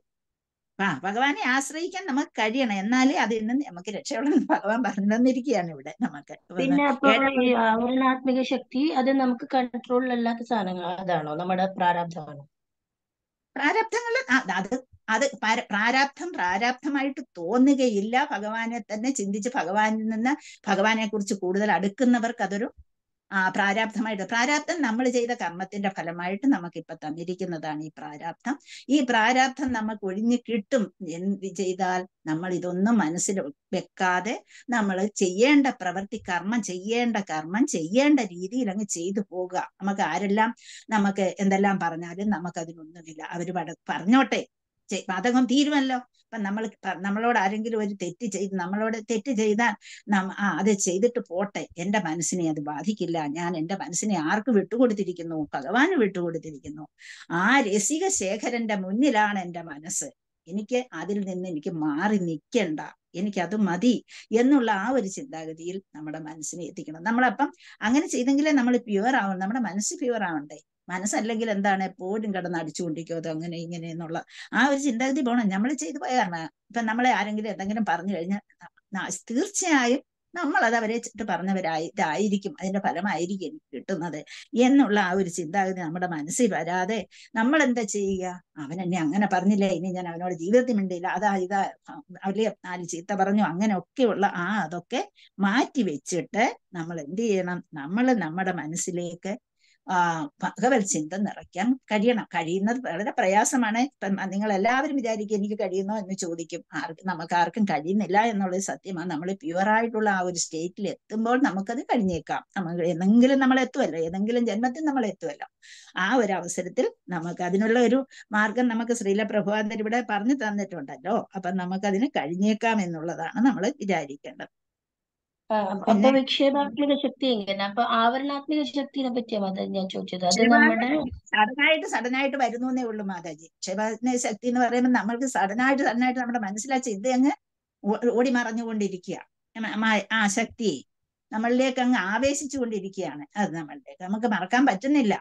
ആ ഭഗവാനെ ആശ്രയിക്കാൻ നമുക്ക് കഴിയണം എന്നാലേ അതിൽ നിന്ന് നമുക്ക് രക്ഷയുള്ളൂ ഭഗവാൻ പറഞ്ഞു തന്നിരിക്കുകയാണ് ഇവിടെ നമുക്ക് പിന്നെ അപ്പൊ ഏഴാം ഈ ആവരണാത്മിക ശക്തി അത് നമുക്ക് കൺട്രോളിലല്ലാത്ത സാധനങ്ങൾ അതാണോ നമ്മുടെ പ്രാരാബ്ധമാണോ പ്രാരബ്ധങ്ങൾ അത് അത് പാര- പ്രാരാബ്ധം പ്രാരാബ്ധമായിട്ട് തോന്നുകയില്ല ഭഗവാനെ തന്നെ ചിന്തിച്ച് ഭഗവാനിൽ നിന്ന് ഭഗവാനെ കുറിച്ച് കൂടുതൽ അടുക്കുന്നവർക്ക് അതൊരു ആ പ്രാരാബ്ധമായിട്ട് പ്രാരാബ്ധം നമ്മൾ ചെയ്ത കർമ്മത്തിന്റെ ഫലമായിട്ട് നമുക്ക് ഇപ്പൊ തന്നിരിക്കുന്നതാണ് ഈ പ്രാരാബ്ധം ഈ പ്രാരാബ്ധം നമുക്ക് ഒഴിഞ്ഞു കിട്ടും എന്ത് ചെയ്താൽ നമ്മൾ ഇതൊന്നും മനസ്സിൽ വെക്കാതെ നമ്മൾ ചെയ്യേണ്ട പ്രവൃത്തി കർമ്മം ചെയ്യേണ്ട കർമ്മം ചെയ്യേണ്ട രീതിയിൽ അങ്ങ് ചെയ്തു പോകുക നമുക്ക് ആരെല്ലാം നമുക്ക് എന്തെല്ലാം പറഞ്ഞാലും നമുക്ക് അതിനൊന്നുമില്ല അവര് പട- പറഞ്ഞോട്ടെ ചെ- അതങ്ങ് തീരുമല്ലോ ഇപ്പൊ നമ്മൾ നമ്മളോട് ആരെങ്കിലും ഒരു തെറ്റ് ചെയ്ത് നമ്മളോട് തെറ്റ് ചെയ്താൽ നം- ആ അത് ചെയ്തിട്ട് പോട്ടെ എന്റെ മനസ്സിനെ അത് ബാധിക്കില്ല ഞാൻ എന്റെ മനസ്സിനെ ആർക്ക് വിട്ടുകൊടുത്തിരിക്കുന്നു ഭഗവാന് വിട്ടുകൊടുത്തിരിക്കുന്നു ആ രസിക ശേഖരന്റെ മുന്നിലാണ് എന്റെ മനസ്സ് എനിക്ക് അതിൽ നിന്ന് എനിക്ക് മാറി നിൽക്കണ്ട എനിക്കത് മതി എന്നുള്ള ആ ഒരു ചിന്താഗതിയിൽ നമ്മുടെ മനസ്സിനെ എത്തിക്കണം നമ്മളപ്പം അങ്ങനെ ചെയ്തെങ്കിലേ നമ്മൾ പ്യുവർ ആവണം നമ്മുടെ മനസ്സ് പ്യുവർ ആവണ്ടേ മനസ്സല്ലെങ്കിൽ എന്താണ് എപ്പോഴും കിടന്ന് അടിച്ചുകൊണ്ടിരിക്കും അത് അങ്ങനെ ഇങ്ങനെ എന്നുള്ള ആ ഒരു ചിന്താഗതി പോകണം നമ്മൾ ചെയ്തു പോയാണ് ഇപ്പൊ നമ്മളെ ആരെങ്കിലും എന്തെങ്കിലും പറഞ്ഞു കഴിഞ്ഞാൽ ന- തീർച്ചയായും നമ്മൾ അത് അവരെ ചിട്ട് പറഞ്ഞവരായി ഇതായിരിക്കും അതിന്റെ ഫലമായിരിക്കും എനിക്ക് കിട്ടുന്നത് എന്നുള്ള ആ ഒരു ചിന്താഗതി നമ്മുടെ മനസ്സിൽ വരാതെ നമ്മൾ എന്താ ചെയ്യുക അവൻ എന്നെ അങ്ങനെ പറഞ്ഞില്ലേ ഇനി ഞാൻ അവനോട് ജീവിതത്തിൽ മിണ്ടില്ല അതാ ഇതാ അവര് നാല് ചീത്ത പറഞ്ഞു അങ്ങനെയൊക്കെയുള്ള ആ അതൊക്കെ മാറ്റി വെച്ചിട്ട് നമ്മൾ എന്ത് ചെയ്യണം നമ്മൾ നമ്മുടെ മനസ്സിലേക്ക് ആ ഭഗവത് ചിന്ത നിറയ്ക്കാൻ കഴിയണം കഴിയുന്നത് വളരെ പ്രയാസമാണ് ഇപ്പം നിങ്ങൾ എല്ലാവരും വിചാരിക്കും എനിക്ക് കഴിയുന്നോ എന്ന് ചോദിക്കും ആർക്കും നമുക്ക് ആർക്കും കഴിയുന്നില്ല എന്നുള്ളത് സത്യമാണ് നമ്മൾ പ്യുവറായിട്ടുള്ള ആ ഒരു സ്റ്റേറ്റിൽ എത്തുമ്പോൾ നമുക്കത് കഴിഞ്ഞേക്കാം നമ്മൾ എന്നെങ്കിലും നമ്മൾ എത്തുമല്ലോ ഏതെങ്കിലും ജന്മത്തിൽ നമ്മൾ എത്തുമല്ലോ ആ ഒരു അവസരത്തിൽ നമുക്ക് അതിനുള്ള ഒരു മാർഗം നമുക്ക് ശ്രീല പ്രഭുവാന്തർ ഇവിടെ പറഞ്ഞു തന്നിട്ടുണ്ടല്ലോ അപ്പൊ നമുക്കതിന് കഴിഞ്ഞേക്കാം എന്നുള്ളതാണ് നമ്മൾ വിചാരിക്കേണ്ടത് ആ, അപ്പൊ പിന്നെ വിക്ഷേപാത്മിക ശക്തി എങ്ങനെ അപ്പൊ ആവരണാത്മിക ശക്തിനെ പറ്റിയാ മാതാ ഞാൻ ചോദിച്ചത് അത് ക്ഷേപാ നമ്മുടെ സഡനായിട്ട് സഡനായിട്ട് വരുന്നേ ഉള്ളൂ മാതാജി ക്ഷേപാഗ്നി ശക്തി എന്ന് പറയുമ്പോൾ നമ്മൾക്ക് സഡനായിട്ട് സഡനായിട്ട് നമ്മുടെ മനസ്സിലാ ചിന്ത അങ്ങ് ഓ- ഓടി മറഞ്ഞുകൊണ്ടിരിക്കുക മ- മ- ആ ശക്തി നമ്മളിലേക്ക് അങ്ങ് ആവേശിച്ചു കൊണ്ടിരിക്കുകയാണ് അത് നമ്മളിലേക്ക് നമുക്ക് മറക്കാൻ പറ്റുന്നില്ല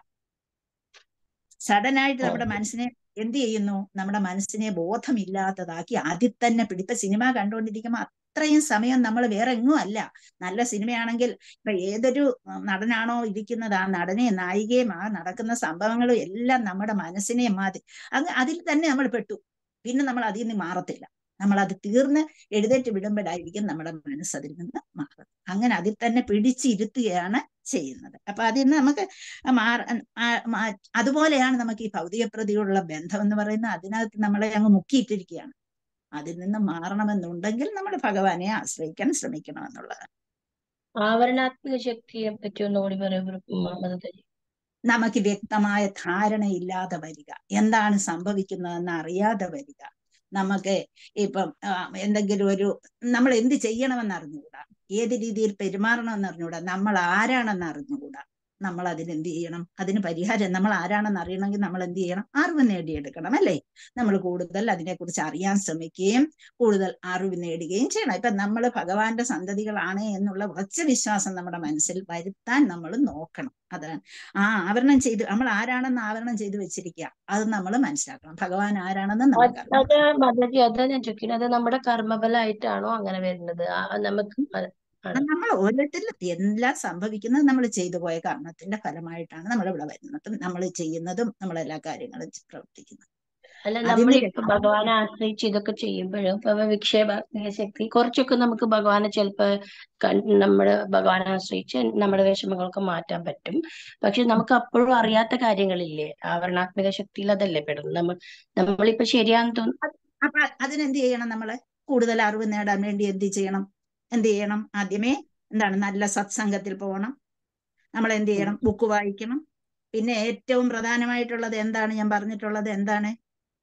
സഡനായിട്ട് നമ്മുടെ മനസ്സിനെ എന്ത് ചെയ്യുന്നു നമ്മുടെ മനസ്സിനെ ബോധമില്ലാത്തതാക്കി ആദ്യം തന്നെ പിടിപ്പ സിനിമ കണ്ടുകൊണ്ടിരിക്കുമ്പോൾ അത്രയും സമയം നമ്മൾ വേറെ എങ്ങും അല്ല നല്ല സിനിമയാണെങ്കിൽ ഇപ്പൊ ഏതൊരു ഉം, നടനാണോ ഇരിക്കുന്നത് ആ നടനെയും നായികയും ആ നടക്കുന്ന സംഭവങ്ങളും എല്ലാം നമ്മുടെ മനസ്സിനെ മാതി അങ്ങ് അതിൽ തന്നെ നമ്മൾ പെട്ടു പിന്നെ നമ്മൾ അതിൽ നിന്ന് മാറത്തില്ല നമ്മൾ അത് തീർന്ന് എഴുന്നേറ്റ് വിടുമ്പോഴായിരിക്കും നമ്മുടെ മനസ്സ് അതിൽ നിന്ന് മാറുന്നത് അങ്ങനെ അതിൽ തന്നെ പിടിച്ചിരുത്തുകയാണ് ചെയ്യുന്നത് അപ്പൊ അതിൽ നിന്ന് നമുക്ക് മാറ ആ- മാ- അതുപോലെയാണ് നമുക്ക് ഈ ഭൗതിക പ്രതിയുള്ള ബന്ധം എന്ന് പറയുന്നത് അതിനകത്ത് നമ്മളെ അങ്ങ് മുക്കിയിട്ടിരിക്കുകയാണ് അതിൽ നിന്ന് മാറണമെന്നുണ്ടെങ്കിൽ നമ്മൾ ഭഗവാനെ ആശ്രയിക്കാൻ ശ്രമിക്കണം എന്നുള്ളതാണ് ആവരണാത്മിക ശക്തിയെ പറ്റി ഒന്നുകൂടി പറയുമ്പോൾ നമുക്ക് വ്യക്തമായ ധാരണയില്ലാതെ വരിക എന്താണ് സംഭവിക്കുന്നതെന്ന് അറിയാതെ വരിക നമുക്ക് ഇപ്പം ആ, എന്തെങ്കിലും ഒരു നമ്മൾ എന്ത് ചെയ്യണമെന്ന് അറിഞ്ഞുകൂടാ ഏത് രീതിയിൽ പെരുമാറണമെന്ന് അറിഞ്ഞുകൂടാ നമ്മൾ ആരാണെന്ന് അറിഞ്ഞുകൂടാ നമ്മൾ അതിന് എന്ത് ചെയ്യണം അതിന് പരിഹാരം നമ്മൾ ആരാണെന്ന് അറിയണമെങ്കിൽ നമ്മൾ എന്ത് ചെയ്യണം അറിവ് നേടിയെടുക്കണം അല്ലേ നമ്മൾ കൂടുതൽ അതിനെക്കുറിച്ച് അറിയാൻ ശ്രമിക്കുകയും കൂടുതൽ അറിവ് നേടുകയും ചെയ്യണം ഇപ്പൊ നമ്മൾ ഭഗവാന്റെ സന്തതികളാണ് എന്നുള്ള ഉറച്ച വിശ്വാസം നമ്മുടെ മനസ്സിൽ വരുത്താൻ നമ്മൾ നോക്കണം അതാണ് ആ ആവരണം ചെയ്ത് നമ്മൾ ആരാണെന്ന് ആവരണം ചെയ്ത് വെച്ചിരിക്കുക അത് നമ്മൾ മനസ്സിലാക്കണം ഭഗവാൻ ആരാണെന്ന് നമുക്കറിയാം അത് മാതാജി അതാ ഞാൻ ചോദിക്കുന്നത് അത് നമ്മുടെ കർമ്മഫലമായിട്ടാണോ അങ്ങനെ വരുന്നത് ആ, നമുക്ക് അത് ആണ് നമ്മൾ ഓരോരുത്തരിലും എല്ലാം സംഭവിക്കുന്നത് നമ്മൾ ചെയ്തു പോയ കർമ്മത്തിന്റെ ഫലമായിട്ടാണ് നമ്മൾ ഇവിടെ വരുന്നതും നമ്മൾ ചെയ്യുന്നതും നമ്മൾ എല്ലാ കാര്യങ്ങളും പ്രവർത്തിക്കുന്നത് അല്ല അതിന് നമ്മളിപ്പോ ഭഗവാനെ ആശ്രയിച്ച് ഇതൊക്കെ ചെയ്യുമ്പോഴും ഇപ്പൊ വിക്ഷേപാത്മിക ശക്തി കുറച്ചൊക്കെ നമുക്ക് ഭഗവാനെ ചിലപ്പോ കൺ- നമ്മുടെ ഭഗവാനെ ആശ്രയിച്ച് നമ്മുടെ വിഷമങ്ങളൊക്കെ മാറ്റാൻ പറ്റും പക്ഷെ നമുക്ക് അപ്പോഴും അറിയാത്ത കാര്യങ്ങളില്ലേ ആവരണാത്മിക ശക്തിയിൽ അതല്ലേ പെടും നമ്മൾ നമ്മളിപ്പോ ശരിയാന്ന് തോന്നുന്നു അപ്പൊ അതിനെന്ത് ചെയ്യണം നമ്മള് കൂടുതൽ അറിവ് നേടാൻ വേണ്ടി എന്ത് ചെയ്യണം എന്ത് ചെയ്യണം ആദ്യമേ എന്താണ് നല്ല സത്സംഗത്തിൽ പോകണം നമ്മൾ എന്ത് ചെയ്യണം ബുക്ക് വായിക്കണം പിന്നെ ഏറ്റവും പ്രധാനമായിട്ടുള്ളത് എന്താണ് ഞാൻ പറഞ്ഞിട്ടുള്ളത് എന്താണ്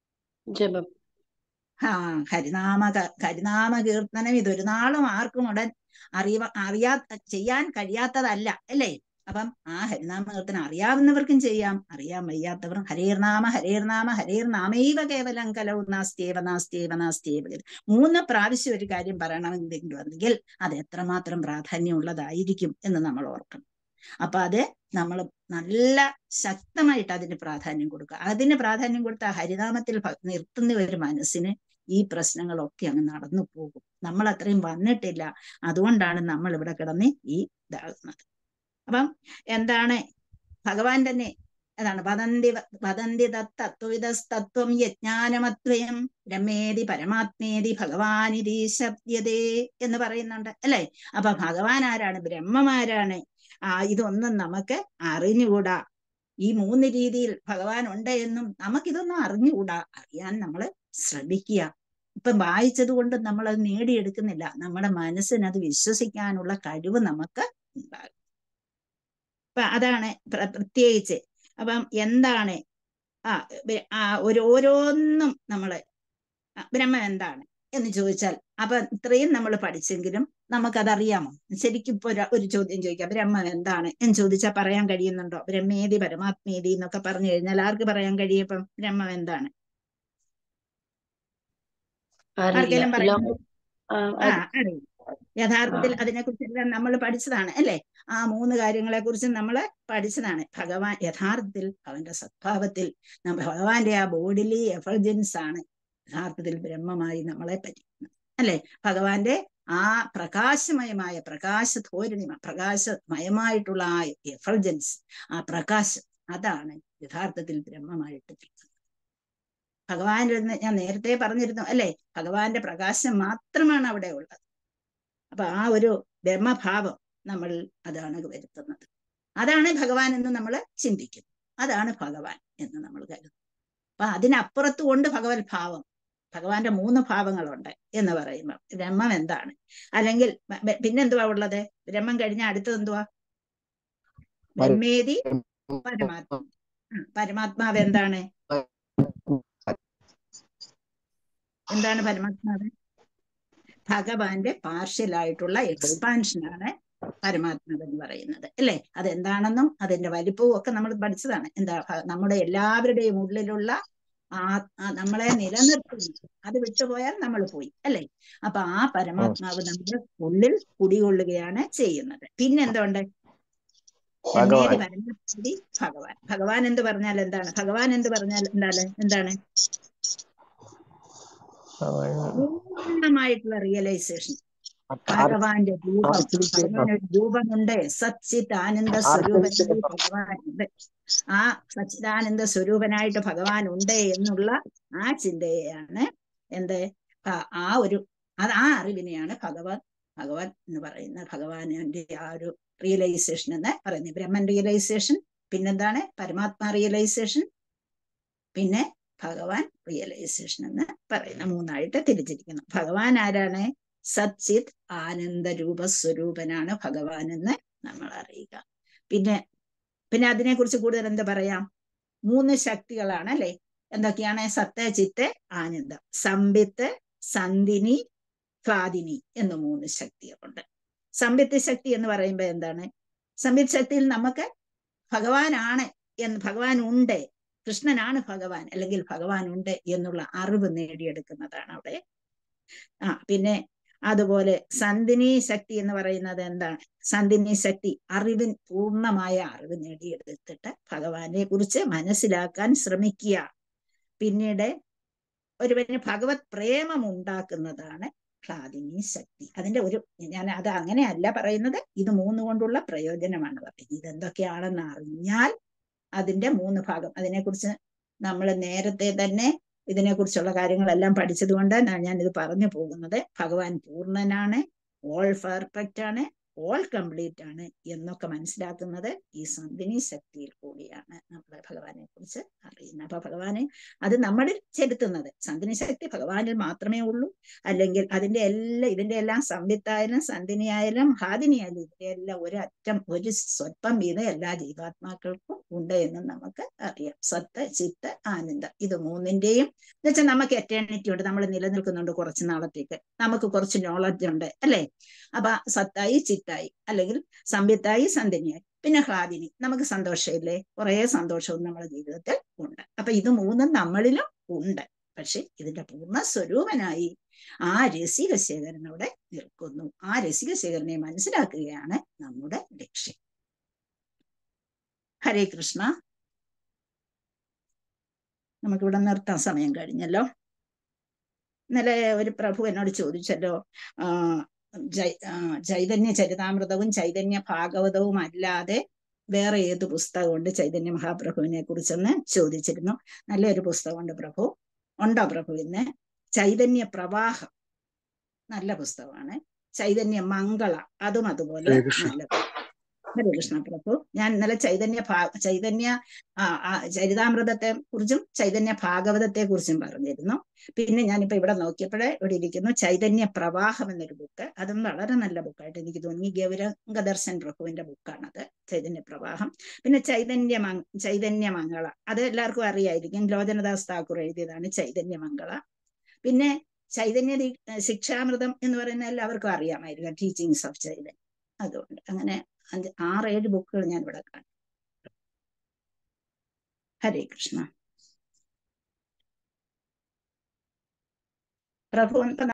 ജപം ആ ഹരിനാമ ക- ഹരിനാമ കീർത്തനം ഇതൊരു നാളും ആർക്കും ഉടൻ അറിയ അറിയാ ചെയ്യാൻ കഴിയാത്തതല്ല അല്ലേ അപ്പം ആ ഹരിനാമ കീർത്തനം അറിയാവുന്നവർക്കും ചെയ്യാം അറിയാൻ വയ്യാത്തവർ ഹരേർനാമ ഹരേർനാമ ഹരേർനാമൈവ കേവലം കലൗ നാസ്തേവ നാസ്തേവ നാസ്തേവ ഗതി. മൂന്ന് പ്രാവശ്യം ഒരു കാര്യം പറയണമെന്നുണ്ടെങ്കിൽ അത് എത്രമാത്രം പ്രാധാന്യമുള്ളതായിരിക്കും എന്ന് നമ്മൾ ഓർക്കണം അപ്പൊ അത് നമ്മൾ നല്ല ശക്തമായിട്ട് അതിന് പ്രാധാന്യം കൊടുക്കുക അതിന് പ്രാധാന്യം കൊടുത്ത ആ ഹരിനാമത്തിൽ ഭ- നിർത്തുന്ന ഒരു മനസ്സിന് ഈ പ്രശ്നങ്ങളൊക്കെ അങ്ങ് നടന്നു പോകും നമ്മൾ അത്രയും വന്നിട്ടില്ല അതുകൊണ്ടാണ് നമ്മൾ ഇവിടെ കിടന്ന് ഈ ഇതാകുന്നത് അപ്പം എന്താണ് ഭഗവാൻ തന്നെ അതാണ് വദന്തി വ- വദന്തി തത്വവിധസ്തത്വം യജ്ഞാനമദ്വയം ബ്രഹ്മേതി പരമാത്മേതി ഭഗവാനിതി ശബ്ദതേ എന്ന് പറയുന്നുണ്ട് അല്ലെ അപ്പൊ ഭഗവാൻ ആരാണ് ബ്രഹ്മമാരാണ് ആ ഇതൊന്നും നമുക്ക് അറിഞ്ഞുകൂടാ ഈ മൂന്ന് രീതിയിൽ ഭഗവാൻ ഉണ്ട് എന്നും നമുക്കിതൊന്നും അറിഞ്ഞുകൂടാ അറിയാൻ നമ്മൾ ശ്രമിക്കുക ഇപ്പൊ വായിച്ചത് കൊണ്ട് നമ്മൾ അത് നേടിയെടുക്കുന്നില്ല നമ്മുടെ മനസ്സിന് അത് വിശ്വസിക്കാനുള്ള കഴിവ് നമുക്ക് ഉണ്ടാകും അപ്പൊ അതാണ് പ്ര- പ്രത്യേകിച്ച് അപ്പം എന്താണ് ആ ബ- ആ ഒരു ഓരോന്നും നമ്മള് ആ, ബ്രഹ്മം എന്താണ് എന്ന് ചോദിച്ചാൽ അപ്പൊ ഇത്രയും നമ്മൾ പഠിച്ചെങ്കിലും നമുക്കതറിയാമോ ശരിക്കും ഇപ്പൊ ഒരു ഒരു ചോദ്യം ചോദിക്കാം ബ്രഹ്മം എന്താണ് എന്ന് ചോദിച്ചാൽ പറയാൻ കഴിയുന്നുണ്ടോ ബ്രഹ്മേതി പരമാത്മേതി എന്നൊക്കെ പറഞ്ഞു കഴിഞ്ഞാൽ ആർക്ക് പറയാൻ കഴിയും ഇപ്പം ബ്രഹ്മം എന്താണ് അറിയില്ല ആർക്കെങ്കിലും പറയാൻ ലോ- ആ, ആ അത് അറിയില്ല യഥാർത്ഥത്തിൽ അതിനെക്കുറിച്ചെല്ലാം നമ്മൾ പഠിച്ചതാണ് അല്ലേ ആ മൂന്ന് കാര്യങ്ങളെ കുറിച്ച് നമ്മൾ പഠിച്ചതാണ് ഭഗവാൻ യഥാർത്ഥത്തിൽ അവന്റെ സദ്ഭാവത്തിൽ നമ്മ- ഭഗവാന്റെ ആ ബോഡിലി എഫർജൻസ് ആണ് യഥാർത്ഥത്തിൽ ബ്രഹ്മമായി നമ്മളെ പറ്റിക്കുന്നത് അല്ലെ ഭഗവാന്റെ ആ പ്രകാശമയമായ പ്രകാശ ധോരണിമ പ്രകാശമയമായിട്ടുള്ള ആ എഫർജൻസ് ആ പ്രകാശം അതാണ് യഥാർത്ഥത്തിൽ ബ്രഹ്മമായിട്ട് നിൽക്കുന്നത് ഭഗവാനിൽ നിന്ന് ഞാൻ നേരത്തെ പറഞ്ഞിരുന്നു അല്ലെ ഭഗവാന്റെ പ്രകാശം മാത്രമാണ് അവിടെ ഉള്ളത് അപ്പൊ ആ ഒരു ബ്രഹ്മഭാവം നമ്മൾ അതാണ് വരുത്തുന്നത് അതാണ് ഭഗവാൻ എന്ന് നമ്മൾ ചിന്തിക്കുന്നു അതാണ് ഭഗവാൻ എന്ന് നമ്മൾ കരുതുന്നു അപ്പൊ അതിനപ്പുറത്ത് കൊണ്ട് ഭഗവത് ഭാവം ഭഗവാന്റെ മൂന്ന് ഭാവങ്ങളുണ്ട് എന്ന് പറയുമ്പോൾ ബ്രഹ്മം എന്താണ് അല്ലെങ്കിൽ ബ- ബ- പിന്നെന്തുവാ ഉള്ളത് ബ്രഹ്മം കഴിഞ്ഞ അടുത്തത് എന്തുവാ ബ്രഹ്മേതി പരമാത്മ ആ, പരമാത്മാവ് എന്താണ് എന്താണ് പരമാത്മാവ് ഭഗവാന്റെ പാർഷ്യൽ ആയിട്ടുള്ള എക്സ്പാൻഷനാണ് പരമാത്മാവ് എന്ന് പറയുന്നത് അല്ലേ അതെന്താണെന്നും അതിന്റെ വലിപ്പവും ഒക്കെ നമ്മൾ പഠിച്ചതാണ് എന്താ ഭ- നമ്മുടെ എല്ലാവരുടെയും ഉള്ളിലുള്ള ആ ആ നമ്മളെ നിലനിർത്തുന്നു അത് വിട്ടുപോയാൽ നമ്മൾ പോയി അല്ലേ അപ്പൊ ആ പരമാത്മാവ് നമ്മുടെ ഉള്ളിൽ കുടികൊള്ളുകയാണ് ചെയ്യുന്നത് പിന്നെന്തുണ്ട് ഭഗവാൻ എന്നേത് പരമാത്മതി ഭഗവാൻ ഭഗവാൻ എന്ന് പറഞ്ഞാൽ എന്താണ് ഭഗവാൻ എന്ന് പറഞ്ഞാൽ എന്താണ് എന്താണ് പൂർണ്ണമായിട്ടുള്ള റിയലൈസേഷൻ ഭഗവാന്റെ രൂപം ഭഗവാൻ ഒരു രൂപമുണ്ട് സച്ചിത് ആനന്ദ സ്വരൂപനായി ഭഗവാനുണ്ട് ആ സച്ചിദാനന്ദ സ്വരൂപനായിട്ട് ഭഗവാൻ ഉണ്ട് എന്നുള്ള ആ ചിന്തയെയാണ് എന്ത് ആ- ആ ഒരു അത് ആ അറിവിനെയാണ് ഭഗവാൻ ഭഗവാൻ എന്ന് പറയുന്നത് ഭഗവാന്റെ ആ ഒരു റിയലൈസേഷൻ എന്ന് പറയുന്നത് ബ്രഹ്മൻ റിയലൈസേഷൻ പിന്നെന്താണ് പരമാത്മാ റിയലൈസേഷൻ പിന്നെ ഭഗവാൻ റിയലൈസേഷൻ എന്ന് പറയുന്ന മൂന്നായിട്ട് തിരിച്ചിരിക്കുന്നു ഭഗവാൻ ആരാണ് സച്ചിത് ആനന്ദ രൂപ സ്വരൂപനാണ് ഭഗവാൻ എന്ന് നമ്മൾ അറിയുക പിന്നെ പിന്നെ അതിനെ കുറിച്ച് കൂടുതൽ എന്താ പറയാം മൂന്ന് ശക്തികളാണ് അല്ലെ എന്തൊക്കെയാണ് സത്ത് ചിത്ത് ആനന്ദം സംബിത്ത് സന്ധിനി ക്ലാദിനി എന്ന് മൂന്ന് ശക്തികളുണ്ട് സംബിത്ത് ശക്തി എന്ന് പറയുമ്പോൾ എന്താണ് സംബിത്ത് ശക്തിയിൽ നമുക്ക് ഭഗവാനാണ് എന്ന് ഭഗവാൻ ഉണ്ട് കൃഷ്ണനാണ് ഭഗവാൻ അല്ലെങ്കിൽ ഭഗവാൻ ഉണ്ട് എന്നുള്ള അറിവ് നേടിയെടുക്കുന്നതാണ് അവിടെ ആ പിന്നെ അതുപോലെ സന്ധിനി ശക്തി എന്ന് പറയുന്നത് എന്താണ് സന്ധിനി ശക്തി അറിവിൻ പൂർണ്ണമായ അറിവ് നേടിയെടുത്തിട്ട് ഭഗവാനെ കുറിച്ച് മനസ്സിലാക്കാൻ ശ്രമിക്കുക പിന്നീട് ഒരുവന് ഭഗവത് പ്രേമം ഉണ്ടാക്കുന്നതാണ് ക്ലാദിനി ശക്തി അതിന്റെ ഒരു ഞാൻ അത് അങ്ങനെയല്ല പറയുന്നത് ഇത് മൂന്ന് കൊണ്ടുള്ള പ്രയോജനമാണ് പറയുന്നത് ഇതെന്തൊക്കെയാണെന്ന് അറിഞ്ഞാൽ അതിന്റെ മൂന്ന് ഭാഗം അതിനെക്കുറിച്ച് നമ്മൾ നേരത്തെ തന്നെ ഇതിനെക്കുറിച്ചുള്ള കാര്യങ്ങളെല്ലാം പഠിച്ചതുകൊണ്ട് ഞാൻ ഇത് പറഞ്ഞു പോകുന്നത് ഭഗവാൻ പൂർണ്ണനാണ് ഓൾ പെർഫെക്റ്റ് ആണ് ഓൾ കംപ്ലീറ്റ് ആണ് എന്നൊക്കെ മനസ്സിലാക്കുന്നത് ഈ സന്ധിനി ശക്തിയിൽ കൂടിയാണ് നമ്മൾ ഭഗവാനെ കുറിച്ച് അറിയുന്നത് അപ്പൊ ഭഗവാനെ അത് നമ്മളിൽ ചെലുത്തുന്നത് സന്ധിനി ശക്തി ഭഗവാനിൽ മാത്രമേ ഉള്ളൂ അല്ലെങ്കിൽ അതിന്റെ എല്ലാ ഇതിന്റെ എല്ലാം സംവിത്തായാലും സന്ധിനിയായാലും ഹാദിനിയായാലും ഇതിന്റെ എല്ലാം ഒരു അറ്റം ഒരു സ്വല്പം വീതം എല്ലാ ജീവാത്മാക്കൾക്കും ഉണ്ട് എന്ന് നമുക്ക് അറിയാം സത്ത് ചിത്ത് ആനന്ദം ഇത് മൂന്നിന്റെയും എന്നുവെച്ചാൽ നമുക്ക് എറ്റേണിറ്റി ഉണ്ട് നമ്മൾ നിലനിൽക്കുന്നുണ്ട് കുറച്ച് നാളത്തേക്ക് നമുക്ക് കുറച്ച് നോളജ് ഉണ്ട് അല്ലെ അപ്പൊ സത്തായി ചിത്തായി അല്ലെങ്കിൽ സംവിത്തായി സന്ധിനിയായി പിന്നെ ഹ്ലാദിനി നമുക്ക് സന്തോഷമില്ലേ കുറേ സന്തോഷവും നമ്മുടെ ജീവിതത്തിൽ ഉണ്ട് അപ്പൊ ഇത് മൂന്നും നമ്മളിലും ഉണ്ട് പക്ഷെ ഇതിന്റെ പൂർണ്ണ സ്വരൂപനായി ആ രസികശേഖരൻ അവിടെ നിൽക്കുന്നു ആ രസികശേഖരനെ മനസ്സിലാക്കുകയാണ് നമ്മുടെ ലക്ഷ്യം ഹരേ കൃഷ്ണ നമുക്കിവിടെ നിർത്താൻ സമയം കഴിഞ്ഞല്ലോ ഇന്നലെ ഒരു പ്രഭു എന്നോട് ചോദിച്ചല്ലോ ആ ജൈ- ആ, ചൈതന്യ ചരിതാമൃതവും ചൈതന്യ ഭാഗവതവും അല്ലാതെ വേറെ ഏത് പുസ്തകമുണ്ട് ചൈതന്യ മഹാപ്രഭുവിനെ കുറിച്ചൊന്ന് ചോദിച്ചിരുന്നു നല്ലൊരു പുസ്തകമുണ്ട് പ്രഭു ഉണ്ടോ പ്രഭു ഇന്ന് ചൈതന്യ പ്രവാഹം നല്ല പുസ്തകമാണ് ചൈതന്യ മംഗള അതും അതുപോലെ ഹരേ കൃഷ്ണ. നല്ല ഹരേ കൃഷ്ണ പ്രഭു ഞാൻ ഇന്നലെ ചൈതന്യ ഭാ ചൈതന്യ ആ, ആ, ചരിതാമൃതത്തെ കുറിച്ചും ചൈതന്യ ഭാഗവതത്തെ കുറിച്ചും പറഞ്ഞിരുന്നു പിന്നെ ഞാനിപ്പോ ഇവിടെ നോക്കിയപ്പോഴേ ഇവിടെ ഇരിക്കുന്നു ചൈതന്യ പ്രവാഹം എന്നൊരു ബുക്ക് അതും വളരെ നല്ല ബുക്കായിട്ട് എനിക്ക് തോന്നി ഗൗരംഗ ദർശൻ പ്രഭുവിന്റെ ബുക്കാണത് ചൈതന്യ പ്രവാഹം പിന്നെ ചൈതന്യ മങ് ചൈതന്യ മംഗള അത് എല്ലാവർക്കും അറിയായിരിക്കും ലോചനദാസ് താക്കൂർ എഴുതിയതാണ് ചൈതന്യ മംഗള പിന്നെ ചൈതന്യ ദീ- ശിക്ഷാമൃതം എന്ന് പറയുന്ന എല്ലാവർക്കും അറിയാമായിരിക്കും ടീച്ചിങ്സ് ഓഫ് ചൈതന്യ അതുകൊണ്ട് അങ്ങനെ അഞ്ച് ആറേഴ് ബുക്കുകൾ ഞാൻ ഇവിടെ കാണും ഹരേ കൃഷ്ണ പ്രഭു ഇപ്പൊ